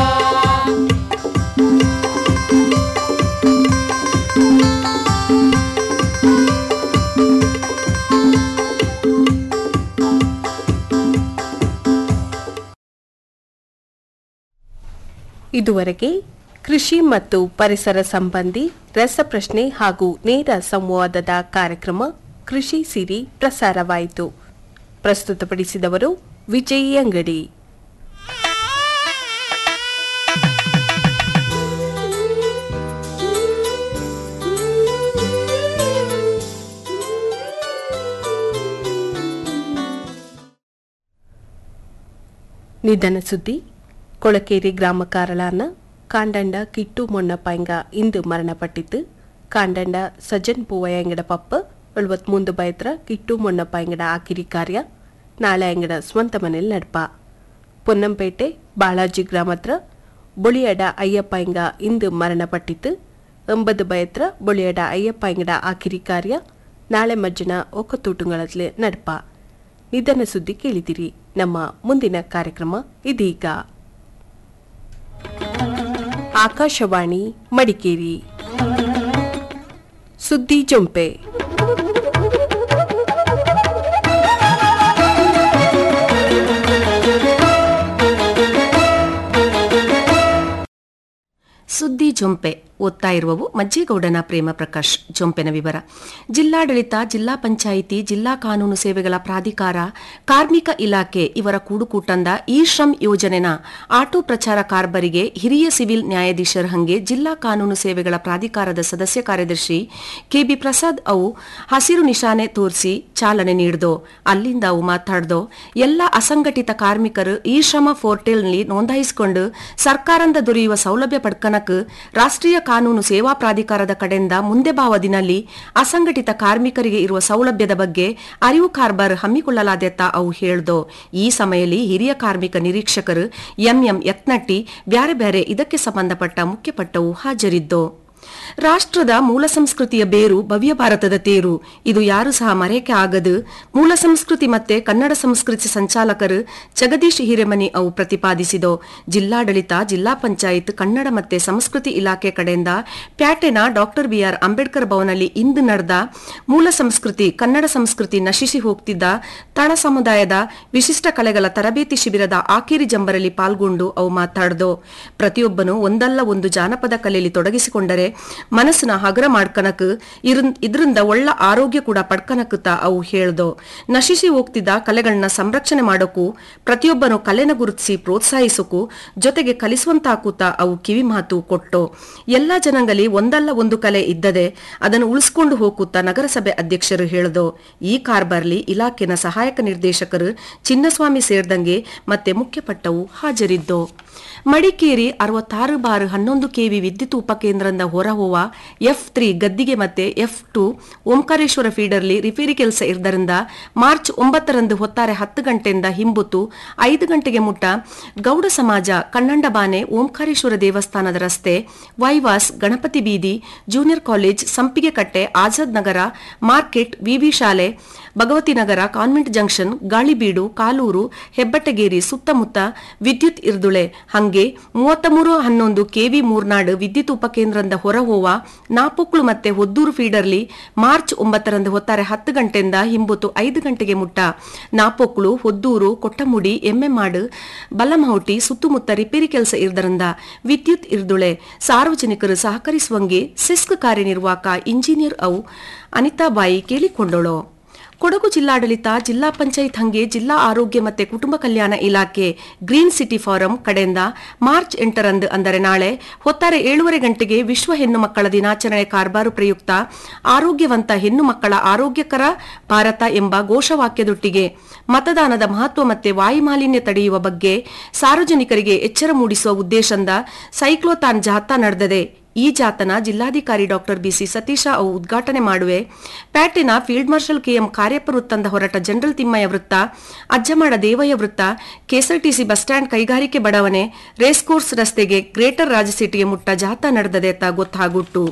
ಇದುವರೆಗೆ ಕೃಷಿ ಮತ್ತು ಪರಿಸರ ಸಂಬಂಧಿ ರಸಪ್ರಶ್ನೆ ಹಾಗೂ ನೇರ ಸಂವಾದದ ಕಾರ್ಯಕ್ರಮ ಕೃಷಿ ಸಿರಿ ಪ್ರಸಾರವಾಯಿತು ಪ್ರಸ್ತುತಪಡಿಸಿದವರು ವಿಜಯ್ ಅಂಗಡಿ ನಿಧನ ಸುದ್ದಿ ಕೊಳಕೇರಿ ಗ್ರಾಮ ಕಾರಳಾನ ಕಾಂಡಂಡ ಕಿಟ್ಟು ಮೊಣ್ಣಪ್ಪಾಯಿಂಗ ಇಂದು ಮರಣಪಟ್ಟಿದ್ದು ಕಾಂಡಂಡ ಸಜ್ಜನ್ ಪೂವಯ್ಯಂಗಡ ಪಪ್ಪ ಎಳುವತ್ಮೂಂದು ಬೈತ್ರ ಕಿಟ್ಟು ಮೊಣ್ಣಪ್ಪಾಯಿಂಗಡ ಆಕಿರಿ ಕಾರ್ಯ ನಾಳೆ ಅಂಗಡ ಸ್ವಂತ ಮನೇಲಿ ನಡ್ಪ ಪೊನ್ನಂಪೇಟೆ ಬಾಳಾಜಿ ಗ್ರಾಮತ್ರ ಬೊಳಿಯಡ ಅಯ್ಯಪ್ಪಾಯಿಂಗ ಇಂದು ಮರಣಪಟ್ಟಿದ್ದು ಎಂಬದು ಬಯತ್ರ ಬೊಳಿಯಡ ಅಯ್ಯಪ್ಪಾಯಿಂಗಡ ಆಕಿರಿ ಕಾರ್ಯ ನಾಳೆ ಮಜ್ಜನ ಒಕ್ಕತೂಟುಗಳಲ್ಲಿ ನಡ್ಪ ನಿಧನ ಸುದ್ದಿ ಕೇಳಿದಿರಿ ನಮ್ಮ ಮುಂದಿನ ಕಾರ್ಯಕ್ರಮ ಇದೀಗ ಆಕಾಶವಾಣಿ ಮಡಿಕೇರಿ ಸುದ್ದಿ ಜೊಂಪೆ ಸುದ್ದಿ ಜೊಂಪೆ ಓದ್ತಾ ಇರುವವು ಮಜ್ಜೇಗೌಡನ ಪ್ರೇಮ ಪ್ರಕಾಶ್ ಜೊಂಪೆನ ವಿವರ ಜಿಲ್ಲಾಡಳಿತ ಜಿಲ್ಲಾ ಪಂಚಾಯಿತಿ ಜಿಲ್ಲಾ ಕಾನೂನು ಸೇವೆಗಳ ಪ್ರಾಧಿಕಾರ ಕಾರ್ಮಿಕ ಇಲಾಖೆ ಇವರ ಕೂಡುಕೂಟಂದ ಇ ಶ್ರಮ್ ಯೋಜನೆನ ಆಟೋ ಪ್ರಚಾರ ಕಾರ್ಬರಿಗೆ ಹಿರಿಯ ಸಿವಿಲ್ ನ್ಯಾಯಾಧೀಶರ ಹಂಗೆ ಜಿಲ್ಲಾ ಕಾನೂನು ಸೇವೆಗಳ ಪ್ರಾಧಿಕಾರದ ಸದಸ್ಯ ಕಾರ್ಯದರ್ಶಿ ಕೆಬಿ ಪ್ರಸಾದ್ ಅವು ಹಸಿರು ನಿಶಾನೆ ತೋರಿಸಿ ಚಾಲನೆ ನೀಡಿದೋ ಅಲ್ಲಿಂದ ಅವು ಮಾತಾಡ್ದೋ ಎಲ್ಲ ಅಸಂಘಟಿತ ಕಾರ್ಮಿಕರು ಈ ಶ್ರಮ ಪೋರ್ಟಲ್ನಲ್ಲಿ ನೋಂದಾಯಿಸಿಕೊಂಡು ಸರ್ಕಾರದಿಂದ ದೊರೆಯುವ ಸೌಲಭ್ಯ ಪಡ್ಕನಕ್ ರಾಷ್ಟ್ರೀಯ ಕಾನೂನು ಸೇವಾ ಪ್ರಾಧಿಕಾರದ ಕಡೆಯಿಂದ ಮುಂದೆ ಬಾವದಿನಲ್ಲಿ ಅಸಂಘಟಿತ ಕಾರ್ಮಿಕರಿಗೆ ಇರುವ ಸೌಲಭ್ಯದ ಬಗ್ಗೆ ಅರಿವು ಕಾರ್ಬಾರ್ ಹಮ್ಮಿಕೊಳ್ಳಲಾದೆತ್ತ ಅವು ಹೇಳ್ದೋ ಈ ಸಮಯದಲ್ಲಿ ಹಿರಿಯ ಕಾರ್ಮಿಕ ನಿರೀಕ್ಷಕರು ಎಂಎಂ ಯತ್ನಟ್ಟಿ ಬ್ಯಾರೆ ಬ್ಯಾರೆ ಇದಕ್ಕೆ ಸಂಬಂಧಪಟ್ಟ ಮುಖ್ಯಪಟ್ಟವು ಹಾಜರಿದ್ದೋ ರಾಷ್ಟ್ರದ ಮೂಲ ಸಂಸ್ಕೃತಿಯ ಬೇರು ಭವ್ಯ ಭಾರತದ ತೇರು ಇದು ಯಾರು ಸಹ ಮರೆಯಕ್ಕೆ ಆಗದು ಮೂಲ ಸಂಸ್ಕೃತಿ ಮತ್ತೆ ಕನ್ನಡ ಸಂಸ್ಕೃತಿ ಸಂಚಾಲಕರು ಜಗದೀಶ್ ಹಿರೇಮನಿ ಅವು ಪ್ರತಿಪಾದಿಸಿದೋ ಜಿಲ್ಲಾಡಳಿತ ಜಿಲ್ಲಾ ಪಂಚಾಯತ್ ಕನ್ನಡ ಮತ್ತೆ ಸಂಸ್ಕೃತಿ ಇಲಾಖೆ ಕಡೆಯಿಂದ ಪ್ಯಾಟೆನ ಡಾಕ್ಟರ್ ಬಿಆರ್ ಅಂಬೇಡ್ಕರ್ ಭವನಲ್ಲಿ ಇಂದು ನಡೆದ ಮೂಲ ಸಂಸ್ಕೃತಿ ಕನ್ನಡ ಸಂಸ್ಕೃತಿ ನಶಿಸಿ ಹೋಗ್ತಿದ್ದ ತಳ ಸಮುದಾಯದ ವಿಶಿಷ್ಟ ಕಲೆಗಳ ತರಬೇತಿ ಶಿಬಿರದ ಆಕೇರಿ ಜಂಬರಲ್ಲಿ ಪಾಲ್ಗೊಂಡು ಅವು ಮಾತಾಡ್ದೋ ಪ್ರತಿಯೊಬ್ಬನು ಒಂದಲ್ಲ ಒಂದು ಜಾನಪದ ಕಲೆಯಲ್ಲಿ ತೊಡಗಿಸಿಕೊಂಡರೆ ಮನಸ್ಸನ್ನ ಹಗರ ಮಾಡ್ಕನಕ್ ಇದರಿಂದ ಒಳ್ಳ ಆರೋಗ್ಯ ಕೂಡ ಪಡ್ಕನಕುತ್ತ ಅವು ಹೇಳ್ದೋ ನಶಿಸಿ ಹೋಗ್ತಿದ್ದ ಕಲೆಗಳನ್ನ ಸಂರಕ್ಷಣೆ ಮಾಡೋಕು ಪ್ರತಿಯೊಬ್ಬನು ಕಲೆನ ಗುರುತಿಸಿ ಪ್ರೋತ್ಸಾಹಿಸೋಕು ಜೊತೆಗೆ ಕಲಿಸುವಂತಾಕೂತ ಅವು ಕಿವಿ ಮಾತು ಕೊಟ್ಟೋ ಎಲ್ಲಾ ಜನಾಂಗಲಿ ಒಂದಲ್ಲ ಒಂದು ಕಲೆ ಇದ್ದದೆ ಅದನ್ನು ಉಳಿಸ್ಕೊಂಡು ಹೋಗುತ್ತಾ ನಗರಸಭೆ ಅಧ್ಯಕ್ಷರು ಹೇಳ್ದೋ ಈ ಕಾರ್ಬಾರ್ಲಿ ಇಲಾಖೆನ ಸಹಾಯಕ ನಿರ್ದೇಶಕರು ಚಿನ್ನಸ್ವಾಮಿ ಸೇರಿದಂಗೆ ಮತ್ತೆ ಮುಖ್ಯಪಟ್ಟವು ಹಾಜರಿದ್ದೋ ಮಡಿಕೇರಿ ಅರವತ್ತಾರು ಬಾರ್ ಹನ್ನೊಂದು ಕೆವಿ ವಿದ್ಯುತ್ ಉಪಕೇಂದ್ರದಿಂದ ಹೊರಹೋವ ಎಫ್ ತ್ರೀ ಗದ್ದಿಗೆ ಮತ್ತೆ ಎಫ್ ಟು ಓಂಕಾರೇಶ್ವರ ಫೀಡರ್ಲಿ ರಿಪೇರಿ ಕೆಲಸ ಇರದರಿಂದ ಮಾರ್ಚ್ ಒಂಬತ್ತರಂದು ಹೊತ್ತಾರೆ ಹತ್ತು ಗಂಟೆಯಿಂದ ಹಿಂಬುತ್ತು ಐದು ಗಂಟೆಗೆ ಮುಟ್ಟ ಗೌಡ ಸಮಾಜ ಕಣ್ಣಂಡಬಾನೆ ಓಂಕಾರೇಶ್ವರ ದೇವಸ್ಥಾನದ ರಸ್ತೆ ವೈವಾಸ್ ಗಣಪತಿ ಬೀದಿ ಜೂನಿಯರ್ ಕಾಲೇಜ್ ಸಂಪಿಗೆ ಕಟ್ಟೆ ಆಜಾದ್ ನಗರ ಮಾರ್ಕೆಟ್ ವಿವಿ ಶಾಲೆ ಭಗವತಿ ನಗರ ಕಾನ್ವೆಂಟ್ ಜಂಕ್ಷನ್ ಗಾಳಿಬೀಡು ಕಾಲೂರು ಹೆಬ್ಬಟ್ಟಗೇರಿ ಸುತ್ತಮುತ್ತ ವಿದ್ಯುತ್ ಇರ್ದುಳೆ ಹಂಗೆ ಮೂವತ್ತ ಮೂರು ಹನ್ನೊಂದು ಕೆವಿ ಮೂರ್ನಾಡು ವಿದ್ಯುತ್ ಉಪಕೇಂದ್ರದಿಂದ ಹೊರಹೋವ ನಾಪೊಕ್ಳು ಮತ್ತೆ ಹೊದ್ದೂರು ಫೀಡರ್ಲಿ ಮಾರ್ಚ್ ಒಂಬತ್ತರಂದು ಹೊತ್ತಾರೆ ಹತ್ತು ಗಂಟೆಯಿಂದ ಹಿಂಬುತ್ತು ಐದು ಗಂಟೆಗೆ ಮುಟ್ಟ ನಾಪೊಕ್ಳು ಹೊದ್ದೂರು ಕೊಟ್ಟಮುಡಿ ಎಮ್ಮೆಮಾಡು ಬಲ್ಲಮಹೌಟಿ ಸುತ್ತಮುತ್ತ ರಿಪೇರಿ ಕೆಲಸ ಇರದರಿಂದ ವಿದ್ಯುತ್ ಇರ್ದುಳೆ ಸಾರ್ವಜನಿಕರು ಸಹಕರಿಸುವಂಗೆ ಸಿಸ್ಕ್ ಕಾರ್ಯನಿರ್ವಾಹಕ ಇಂಜಿನಿಯರ್ ಅವು ಅನಿತಾಬಾಯಿ ಕೇಳಿಕೊಂಡಳು ಕೊಡಗು ಜಿಲ್ಲಾಡಳಿತ ಜಿಲ್ಲಾ ಪಂಚಾಯತ್ ಹಂಗೆ ಜಿಲ್ಲಾ ಆರೋಗ್ಯ ಮತ್ತೆ ಕುಟುಂಬ ಕಲ್ಯಾಣ ಇಲಾಖೆ ಗ್ರೀನ್ ಸಿಟಿ ಫಾರಂ ಕಡೆಯಿಂದ ಮಾರ್ಚ್ ಎಂಟರಂದು ಅಂದರೆ ನಾಳೆ ಹೊತ್ತಾರೆ ಏಳುವರೆ ಗಂಟೆಗೆ ವಿಶ್ವ ಹೆಣ್ಣು ಮಕ್ಕಳ ದಿನಾಚರಣೆ ಕಾರ್ಬಾರು ಪ್ರಯುಕ್ತ ಆರೋಗ್ಯವಂತ ಹೆಣ್ಣು ಮಕ್ಕಳ ಆರೋಗ್ಯಕರ ಭಾರತ ಎಂಬ ಘೋಷವಾಕ್ಯದೊಟ್ಟಿಗೆ ಮತದಾನದ ಮಹತ್ವ ಮತ್ತೆ ವಾಯುಮಾಲಿನ್ಯ ತಡೆಯುವ ಬಗ್ಗೆ ಸಾರ್ವಜನಿಕರಿಗೆ ಎಚ್ಚರ ಮೂಡಿಸುವ ಉದ್ದೇಶದಿಂದ ಸೈಕ್ಲೋಥಾನ್ ಜಾಥಾ ನಡೆದದೆ ಈ ಜಾತನ ಜಿಲ್ಲಾಧಿಕಾರಿ ಡಾಕ್ಟರ್ ಬಿಸಿ ಸತೀಶ ಅವು ಉದ್ಘಾಟನೆ ಮಾಡುವೆ ಪ್ಯಾಟಿನ ಫೀಲ್ಡ್ ಮಾರ್ಷಲ್ ಕೆಎಂ ಕಾರ್ಯಪ್ಪ ವೃತ್ತಂದ ಹೊರಟ ಜನರಲ್ ತಿಮ್ಮಯ್ಯ ವೃತ್ತ ಅಜ್ಜಮಾಡ ದೇವಯ್ಯ ವೃತ್ತ ಕೆಎಸ್ಆರ್ಟಿಸಿ ಬಸ್ ಸ್ಟ್ಯಾಂಡ್ ಕೈಗಾರಿಕೆ ಬಡಾವಣೆ ರೇಸ್ ಕೋರ್ಸ್ ರಸ್ತೆಗೆ ಗ್ರೇಟರ್ ರಾಜಸಿಟಿಗೆ ಮುಟ್ಟ ಜಾಥಾ ನಡೆದದೆ ಅಂತ ಗೊತ್ತಾಗುಟ್ಟು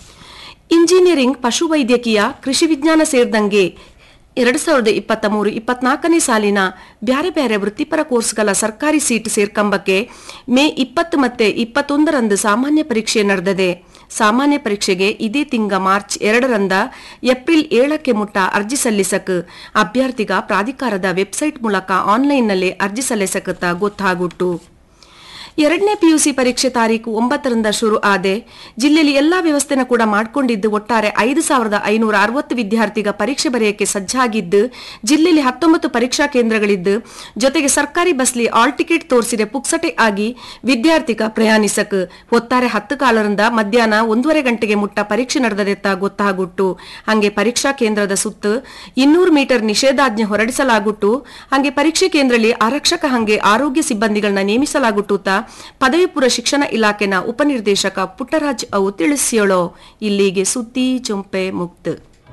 ಇಂಜಿನಿಯರಿಂಗ್ ಪಶುವೈದ್ಯಕೀಯ ಕೃಷಿ ವಿಜ್ಞಾನ ಸೇರಿದಂಗೆ ಎರಡು ಸಾವಿರದ ಇಪ್ಪತ್ತ ಮೂರು ಇಪ್ಪತ್ನಾಲ್ಕನೇ ಸಾಲಿನ ಬ್ಯಾರೆ ಬ್ಯಾರೆ ವೃತ್ತಿಪರ ಕೋರ್ಸ್ಗಳ ಸರ್ಕಾರಿ ಸೀಟ್ ಸೇರ್ಕಂಬಕ್ಕೆ ಮೇ ಇಪ್ಪತ್ತು ಮತ್ತೆ ಇಪ್ಪತ್ತೊಂದರಂದು ಸಾಮಾನ್ಯ ಪರೀಕ್ಷೆ ನಡೆದದೆ ಸಾಮಾನ್ಯ ಪರೀಕ್ಷೆಗೆ ಇದೇ ತಿಂಗ ಮಾರ್ಚ್ ಎರಡರಂದ ಏಪ್ರಿಲ್ ಏಳಕ್ಕೆ ಮುಟ್ಟ ಅರ್ಜಿ ಸಲ್ಲಿಸಕ್ ಅಭ್ಯರ್ಥಿಗ ಪ್ರಾಧಿಕಾರದ ವೆಬ್ಸೈಟ್ ಮೂಲಕ ಆನ್ಲೈನ್ನಲ್ಲೇ ಅರ್ಜಿ ಸಲ್ಲಿಸಕತ್ತ ಗೊತ್ತಾಗುಟ್ಟು ಎರಡನೇ ಪಿಯುಸಿ ಪರೀಕ್ಷೆ ತಾರೀಕು ಒಂಬತ್ತರಿಂದ ಶುರು ಆದೆ ಜಿಲ್ಲೆಯಲ್ಲಿ ಎಲ್ಲಾ ವ್ಯವಸ್ಥೆನ ಕೂಡ ಮಾಡ್ಕೊಂಡಿದ್ದು ಒಟ್ಟಾರೆ ಐದು ಸಾವಿರದ ಐನೂರ ಅರವತ್ತು ವಿದ್ಯಾರ್ಥಿಗ ಪರೀಕ್ಷೆ ಬರೆಯಕ್ಕೆ ಸಜ್ಜಾಗಿದ್ದು ಜಿಲ್ಲೆಯಲ್ಲಿ ಹತ್ತೊಂಬತ್ತು ಪರೀಕ್ಷಾ ಕೇಂದ್ರಗಳಿದ್ದು ಜೊತೆಗೆ ಸರ್ಕಾರಿ ಬಸ್ಲಿ ಆಲ್ ಟಿಕೆಟ್ ತೋರಿಸಿದೆ ಪುಕ್ಸಟೆ ಆಗಿ ವಿದ್ಯಾರ್ಥಿಗ ಪ್ರಯಾಣಿಸಕ್ ಒತ್ತಾರೆ ಹತ್ತು ಕಾಲರಿಂದ ಮಧ್ಯಾಹ್ನ ಒಂದೂವರೆ ಗಂಟೆಗೆ ಮುಟ್ಟ ಪರೀಕ್ಷೆ ನಡೆದದೆತ್ತ ಗೊತ್ತಾಗುಟ್ಟು ಹಂಗೆ ಪರೀಕ್ಷಾ ಕೇಂದ್ರದ ಸುತ್ತ ಇನ್ನೂರು ಮೀಟರ್ ನಿಷೇಧಾಜ್ಞೆ ಹೊರಡಿಸಲಾಗುಟ್ಟು ಹಂಗೆ ಪರೀಕ್ಷೆ ಕೇಂದ್ರದಲ್ಲಿ ಆರಕ್ಷಕ ಹಂಗೆ ಆರೋಗ್ಯ ಸಿಬ್ಬಂದಿಗಳನ್ನ ನೇಮಿಸಲಾಗುಟ್ಟುತ್ತ ಪದವಿ ಪೂರ್ವ ಶಿಕ್ಷಣ ಇಲಾಖೆನ ಉಪನಿರ್ದೇಶಕ ಪುಟ್ಟರಾಜ್ ಅವು ತಿಳಿಸಿಯೋಳೋ ಇಲ್ಲಿಗೆ ಸುದ್ದಿ ಜೊಂಪೆ ಮುಕ್ತ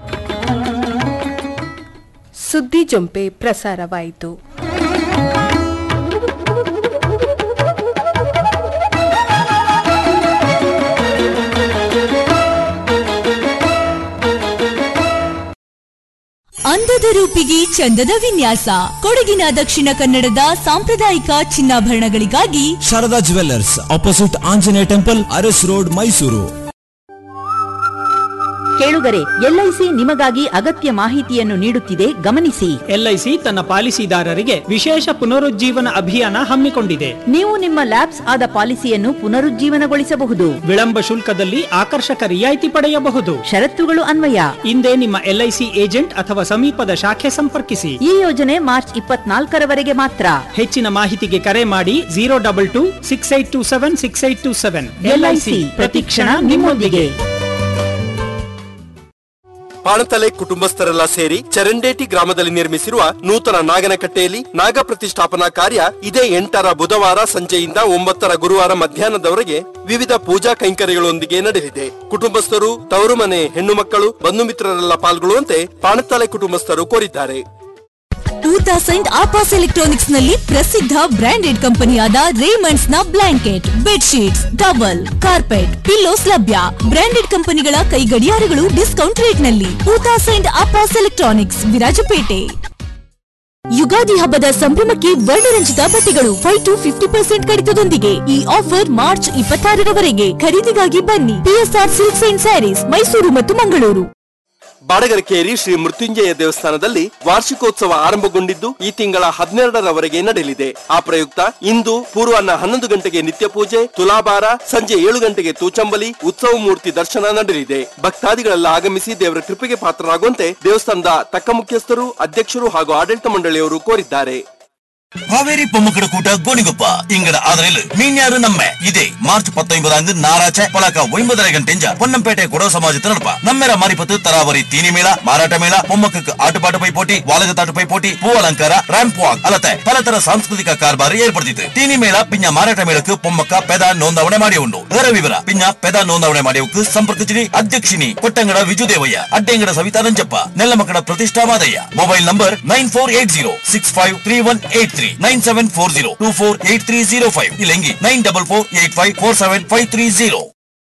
ಸುದ್ದಿ ಜೊಂಪೆ ಪ್ರಸಾರವಾಯಿತು ಅಂದದ ರೂಪಿಗೆ ಚಂದದ ವಿನ್ಯಾಸ ಕೊಡಗಿನ ದಕ್ಷಿಣ ಕನ್ನಡದ ಸಾಂಪ್ರದಾಯಿಕ ಚಿನ್ನಾಭರಣಗಳಿಗಾಗಿ Sharada jewellers opposite Anjaneya temple Aras road Mysuru ಕೇಳುಗರೆ ಎಲ್ಐಸಿ ನಿಮಗಾಗಿ ಅಗತ್ಯ ಮಾಹಿತಿಯನ್ನು ನೀಡುತ್ತಿದೆ ಗಮನಿಸಿ ಎಲ್ಐಸಿ ತನ್ನ ಪಾಲಿಸಿದಾರರಿಗೆ ವಿಶೇಷ ಪುನರುಜ್ಜೀವನ ಅಭಿಯಾನ ಹಮ್ಮಿಕೊಂಡಿದೆ ನೀವು ನಿಮ್ಮ ಲ್ಯಾಬ್ಸ್ ಆದ ಪಾಲಿಸಿಯನ್ನು ಪುನರುಜ್ಜೀವನಗೊಳಿಸಬಹುದು ವಿಳಂಬ ಶುಲ್ಕದಲ್ಲಿ ಆಕರ್ಷಕ ರಿಯಾಯಿತಿ ಪಡೆಯಬಹುದು ಷರತ್ತುಗಳು ಅನ್ವಯ ಹಿಂದೆ ನಿಮ್ಮ ಎಲ್ಐಸಿ ಏಜೆಂಟ್ ಅಥವಾ ಸಮೀಪದ ಶಾಖೆ ಸಂಪರ್ಕಿಸಿ ಈ ಯೋಜನೆ ಮಾರ್ಚ್ ಇಪ್ಪತ್ನಾಲ್ಕರವರೆಗೆ ಮಾತ್ರ ಹೆಚ್ಚಿನ ಮಾಹಿತಿಗೆ ಕರೆ ಮಾಡಿ zero double two six eight two seven six eight two seven LIC ಪ್ರತಿಕ್ಷಣ ನಿಮ್ಮೊಂದಿಗೆ ಪಾಣತಲೆ ಕುಟುಂಬಸ್ಥರೆಲ್ಲ ಸೇರಿ ಚರಂಡೇಟಿ ಗ್ರಾಮದಲ್ಲಿ ನಿರ್ಮಿಸಿರುವ ನೂತನ ನಾಗನಕಟ್ಟೆಯಲ್ಲಿ ನಾಗ ಪ್ರತಿಷ್ಠಾಪನಾ ಕಾರ್ಯ ಇದೇ ಎಂಟರ ಬುಧವಾರ ಸಂಜೆಯಿಂದ ಒಂಬತ್ತರ ಗುರುವಾರ ಮಧ್ಯಾಹ್ನದವರೆಗೆ ವಿವಿಧ ಪೂಜಾ ಕೈಂಕರ್ಯಗಳೊಂದಿಗೆ ನಡೆಯಲಿದೆ ಕುಟುಂಬಸ್ಥರು ತವರು ಮನೆ ಹೆಣ್ಣು ಮಕ್ಕಳು ಬಂಧು ಮಿತ್ರರೆಲ್ಲ ಪಾಲ್ಗೊಳ್ಳುವಂತೆ ಪಾಣತಲೆ ಕುಟುಂಬಸ್ಥರು ಕೋರಿದ್ದಾರೆ ಟೂ ತೌಸಂಡ್ ಆಪಾಸ್ ಎಲೆಕ್ಟ್ರಾನಿಕ್ಸ್ ನಲ್ಲಿ ಪ್ರಸಿದ್ಧ ಬ್ರಾಂಡೆಡ್ ಕಂಪನಿಯಾದ ರೇಮಂಡ್ಸ್ ನ blanket bedsheets towel carpet pillows ಲಭ್ಯ ಬ್ರಾಂಡೆಡ್ ಕಂಪನಿಗಳ ಕೈ ಗಡಿಯಾರಗಳು ಡಿಸ್ಕೌಂಟ್ ರೇಟ್ ನಲ್ಲಿ two thousand Appas electronics Virajpet Ugadi ಹಬ್ಬದ ಸಂಭ್ರಮಕ್ಕೆ ವರ್ಣರಂಜಿತ ಬಟ್ಟೆಗಳು ಫೈವ್ ಟು ಫಿಫ್ಟಿ ಪರ್ಸೆಂಟ್ ಕಡಿತದೊಂದಿಗೆ ಈ ಆಫರ್ ಮಾರ್ಚ್ ಇಪ್ಪತ್ತಾರರವರೆಗೆ ಖರೀದಿಗಾಗಿ ಬನ್ನಿ PSR silks and sarees Mysuru ಮತ್ತು ಮಂಗಳೂರು ಬಾಡಗರಕೇರಿ ಶ್ರೀ ಮೃತ್ಯುಂಜಯ ದೇವಸ್ಥಾನದಲ್ಲಿ ವಾರ್ಷಿಕೋತ್ಸವ ಆರಂಭಗೊಂಡಿದ್ದು ಈ ತಿಂಗಳ ಹದಿನೆರಡರವರೆಗೆ ನಡೆಯಲಿದೆ ಆ ಪ್ರಯುಕ್ತ ಇಂದು ಪೂರ್ವಾಹ್ನ ಹನ್ನೊಂದು ಗಂಟೆಗೆ ನಿತ್ಯ ಪೂಜೆ ತುಲಾಭಾರ ಸಂಜೆ ಏಳು ಗಂಟೆಗೆ ತೂಚಂಬಲಿ ಉತ್ಸವ ಮೂರ್ತಿ ದರ್ಶನ ನಡೆಯಲಿದೆ ಭಕ್ತಾದಿಗಳೆಲ್ಲ ಆಗಮಿಸಿ ದೇವರ ಕೃಪೆಗೆ ಪಾತ್ರರಾಗುವಂತೆ ದೇವಸ್ಥಾನದ ತಕ್ಕ ಮುಖ್ಯಸ್ಥರು ಅಧ್ಯಕ್ಷರು ಹಾಗೂ ಆಡಳಿತ ಮಂಡಳಿಯವರು ಕೋರಿದ್ದಾರೆ ಕಾವೇರಿ பொம்முக்கட கூட்ட கோணிகுப்பா இங்கட ஆதரில் மீன்யாரு நம்ம இதே மார்ச் பத்தொன்பதாம் நாராச்ச பலಕ ஒன்பதரை ಗಂಟೆಂಜ ಪೊನ್ನಂಪೇಟೆ ಕೊಡವ ಸಮಾಜದ ನಡಪ ನಮ್ಮೆರ ಮಾರಿಪತ್ತು ತರಾವರಿ ತೀನಿ ಮೇಳ ಮಾರಾಟ ಮೇಳ ಮೊಮ್ಮಕ್ಕಕ್ಕೆ ಆಟಪಾಟ ಪೈಪೋಟಿ ವಾಲಗತಾಟ ಪೈಪೋಟಿ ಪೂ ಅಲಂಕಾರ ರ್ಯಾಂಪ್ ವಾಕ್ ಅಲ್ಲದೆ ಪಲತರ ಸಾಂಸ್ಕೃತಿಕ ಕಾರ್ಬಾರಿ ಏರ್ಪಡಿಸಿತು ತೀನಿ ಮೇಳ ಪಿಂಜ ಮಾರಾಟ ಮೇಳಕ್ಕೆ ಪೊಮ್ಮಕ್ಕ ಪೆದ ನೋಂದಾವಣೆ ಮಾಡಿ ಉಂಡು ಅದರ ವಿವರ ಪಿಂಜ ಪೆದ ನೋಂದಾವಣೆ ಮಾಡಿಯಕ್ಕೆ ಸಂಪರ್ಕಿಸಿರಿ ಅಧ್ಯಕ್ಷಿನಿ ಕೊಟ್ಟಂಗಡ ವಿಜುದೇವಯ್ಯ ಅಡ್ಡೆಂಗಡ Savita Nanjappa Nellamakkada Prathishta Madaiah mobile number nine four eight zero six five three one eight three nine seven four zero two four eight three zero five ಇಲ್ಲಂಗಿ nine double four eight five four seven five three zero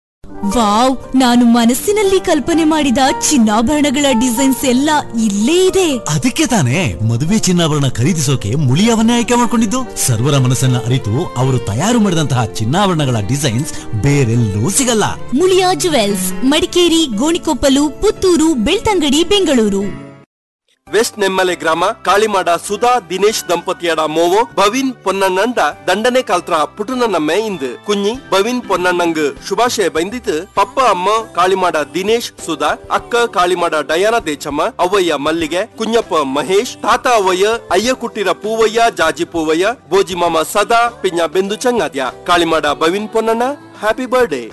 wow ನಾನು ಮನಸ್ಸಿನಲ್ಲಿ ಕಲ್ಪನೆ ಮಾಡಿದ ಚಿನ್ನಾಭರಣಗಳ designs ಎಲ್ಲ ಇಲ್ಲೇ ಇದೆ ಅದಕ್ಕೆ ತಾನೇ ಮದುವೆ ಚಿನ್ನಾಭರಣ ಖರೀದಿಸೋಕೆ ಮುಳಿಯವನ್ನೇ ಆಯ್ಕೆ ಮಾಡಿಕೊಂಡಿದ್ದು ಸರ್ವರ ಮನಸ್ಸನ್ನ ಅರಿತು ಅವರು ತಯಾರು ಮಾಡಿದಂತಹ ಚಿನ್ನಾಭರಣಗಳ ಡಿಸೈನ್ಸ್ ಬೇರೆಲ್ಲೂ ಸಿಗಲ್ಲ ಮುಳಿಯಾ ಜುವೆಲ್ಸ್ ಮಡಿಕೇರಿ ಗೋಣಿಕೊಪ್ಪಲು ಪುತ್ತೂರು ಬೆಳ್ತಂಗಡಿ ಬೆಂಗಳೂರು ವೆಸ್ಟ್ ನೆಮ್ಮಲೆ ಗ್ರಾಮ ಕಾಳಿಮಾಡ ಸುಧಾ ದಿನೇಶ್ ದಂಪತಿಯಡ ಮೋವೋ ಭವಿನ್ ಪೊನ್ನಣ್ಣಂಡ ದಂಡನೆ ಕಾಲ್ತ್ರ ಪುಟುನ ನಮ್ಮೆ ಇಂದು ಕುഞ്ഞി ಭವಿನ್ ಪೊನ್ನಣ್ಣಂಗ್ ಶುಭಾಶಯ ಬೈಂದಿತ್ತು ಪಪ್ಪ ಅಮ್ಮ ಕಾಳಿಮಾಡ ದಿನೇಶ್ ಸುಧಾ ಅಕ್ಕ ಕಾಳಿಮಾಡ ಡಯಾನ ದೇಚಮ್ಮ ಅವ್ವಯ್ಯ ಮಲ್ಲಿಗೆ ಕುഞ്ഞಪ್ಪ ಮಹೇಶ್ ತಾತ ಅವ್ವಯ್ಯ ಅಯ್ಯ ಕುಟ್ಟಿರ ಪೂವಯ್ಯ ಜಾಜಿ ಪೂವಯ್ಯ ಬೋಜಿ ಮಾಮ ಸದಾ ಪಿಂಜ ಬೆಂದು ಚಂಗಾದ್ಯ Kalimada Bhavin Ponnanna happy birthday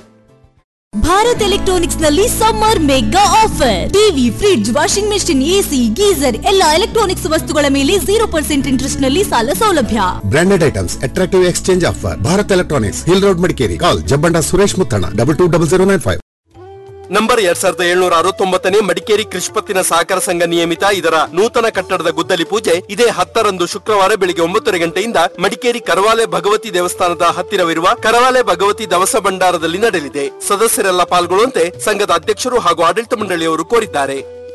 Bharat electronics ನಲ್ಲಿ summer mega offer TV fridge washing machine AC geyser ಎಲ್ಲ ಎಲೆಕ್ಟ್ರಾನಿಕ್ಸ್ ವಸ್ತುಗಳ ಮೇಲೆ ಜೀರೋ ಪರ್ಸೆಂಟ್ ಇಂಟ್ರೆಸ್ಟ್ ನಲ್ಲಿ ಸಾಲ ಸೌಲಭ್ಯ branded items attractive exchange offer Bharat electronics hill road Madikeri call Jabbanda Suresh Muthanna double two double zero nine five number ಎರಡ್ ಸಾವಿರದ ಏಳ್ನೂರ ಅರವತ್ತೊಂಬತ್ತನೇ ಮಡಿಕೇರಿ ಕೃಷ್ಪತ್ತಿನ ಸಹಕಾರ ಸಂಘ ನಿಯಮಿತ ಇದರ ನೂತನ ಕಟ್ಟಡದ ಗುದ್ದಲಿ ಪೂಜೆ ಇದೇ ಹತ್ತರಂದು ಶುಕ್ರವಾರ ಬೆಳಿಗ್ಗೆ ಒಂಬತ್ತುವರೆ ಗಂಟೆಯಿಂದ ಮಡಿಕೇರಿ ಕರವಾಲೆ ಭಗವತಿ ದೇವಸ್ಥಾನದ ಹತ್ತಿರವಿರುವ ಕರವಾಲೆ ಭಗವತಿ ದವಸ ಭಂಡಾರದಲ್ಲಿ ನಡೆಯಲಿದೆ ಸದಸ್ಯರೆಲ್ಲ ಪಾಲ್ಗೊಳ್ಳುವಂತೆ ಸಂಘದ ಅಧ್ಯಕ್ಷರು ಹಾಗೂ ಆಡಳಿತ ಮಂಡಳಿಯವರು ಕೋರಿದ್ದಾರೆ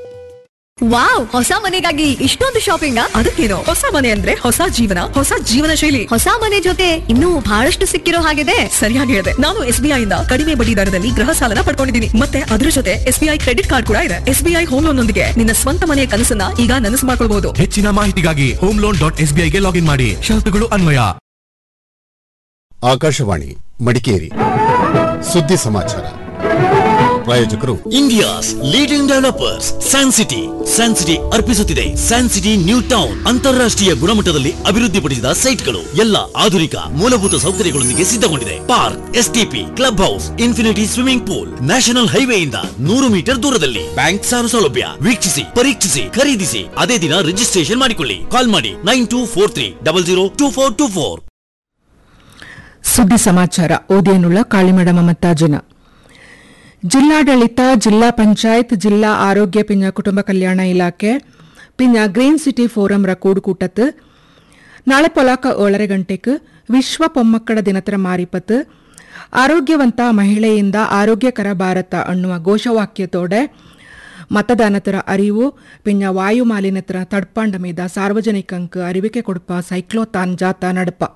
ವಾವ್ ಹೊಸ ಮನೆಗಾಗಿ ಇಷ್ಟೊಂದು ಶಾಪಿಂಗ್ ಅದಕ್ಕೇನು ಹೊಸ ಮನೆ ಅಂದ್ರೆ ಹೊಸ ಜೀವನ ಹೊಸ ಜೀವನ ಶೈಲಿ ಹೊಸ ಮನೆ ಜೊತೆ ಇನ್ನೂ ಬಹಳಷ್ಟು ಸಿಕ್ಕಿರೋ ಹಾಗಿದೆ ಸರಿಯಾಗಿ ಹೇಳಿದೆ ನಾನು ಎಸ್ ಬಿ ಇಂದ ಕಡಿಮೆ ಬಡ್ಡಿ ದರದಲ್ಲಿ ಗೃಹ ಸಾಲನ ಪಡ್ಕೊಂಡಿದ್ದೀನಿ ಮತ್ತೆ ಅದ್ರ ಜೊತೆ S B I credit card ಕೂಡ ಇದೆ S B I home loan ನೊಂದಿಗೆ ನಿನ್ನ ಸ್ವಂತ ಮನೆಯ ಕನಸನ್ನ ಈಗ ನನಸು ಮಾಡ್ಕೊಳ್ಬಹುದು ಹೆಚ್ಚಿನ ಮಾಹಿತಿಗಾಗಿ home loan dot S B ಐಗೆ ಲಾಗಿನ್ ಮಾಡಿ ಷರತ್ತುಗಳು ಅನ್ವಯ ಆಕಾಶವಾಣಿ ಮಡಿಕೇರಿ ಸುದ್ದಿ ಸಮಾಚಾರ ಪ್ರಾಯೋಜಕರು India's leading developers San City San City ಅರ್ಪಿಸುತ್ತಿದೆ ಸ್ಯಾನ್ಸಿಟಿ ನ್ಯೂ ಟೌನ್ ಅಂತಾರಾಷ್ಟ್ರೀಯ ಗುಣಮಟ್ಟದಲ್ಲಿ ಅಭಿವೃದ್ಧಿಪಡಿಸಿದ ಸೈಟ್ಗಳು ಎಲ್ಲ ಆಧುನಿಕ ಮೂಲಭೂತ ಸೌಕರ್ಯಗಳೊಂದಿಗೆ ಸಿದ್ಧಗೊಂಡಿದೆ park STP club house infinity swimming pool national ಹೈವೇಯಿಂದ ನೂರು ಮೀಟರ್ ದೂರದಲ್ಲಿ ಬ್ಯಾಂಕ್ ಸಾಲ ಸೌಲಭ್ಯ ವೀಕ್ಷಿಸಿ ಪರೀಕ್ಷಿಸಿ ಖರೀದಿಸಿ ಅದೇ ದಿನ ರಿಜಿಸ್ಟ್ರೇಷನ್ ಮಾಡಿಕೊಳ್ಳಿ ಕಾಲ್ ಮಾಡಿ nine two four three double zero two four two four ಸುದ್ದಿ ಸಮಾಚಾರ ಓದೇನುಳ್ಳ ಕಾಳಿಮಡ ಮಮತಾಜನ ಜಿಲ್ಲಾಡಳಿತ ಜಿಲ್ಲಾ ಪಂಚಾಯತ್ ಜಿಲ್ಲಾ ಆರೋಗ್ಯ ಪಿಂಜ ಕುಟುಂಬ ಕಲ್ಯಾಣ ಇಲಾಖೆ ಪಿಂಜ ಗ್ರೀನ್ ಸಿಟಿ ಫೋರಂರ ಕೂಡುಕೂಟತ್ತು ನಾಳೆ ಪೊಲಾಕ ಏಳரை ಗಂಟೆಗೆ ವಿಶ್ವ ಪೊಮ್ಮಕ್ಕಳ ದಿನತರ ಮಾರಿಪತ್ತು ಆರೋಗ್ಯವಂತ ಮಹಿಳೆಯಿಂದ ಆರೋಗ್ಯಕರ ಭಾರತ ಅನ್ನುವ ಘೋಷವಾಕ್ಯತೋಡೆ ಮತದಾನತರ ಅರಿವು ಪಿಂಜ ವಾಯು ಮಾಲಿನ್ಯತರ ತಡ್ಪಾಂಡ ಮೀದ ಸಾರ್ವಜನಿಕಂಕ್ ಅರಿವಿಕೆ ಕೊಡುಪ ಸೈಕ್ಲೋತಾನ್ ಜಾಥಾ ನಡಪ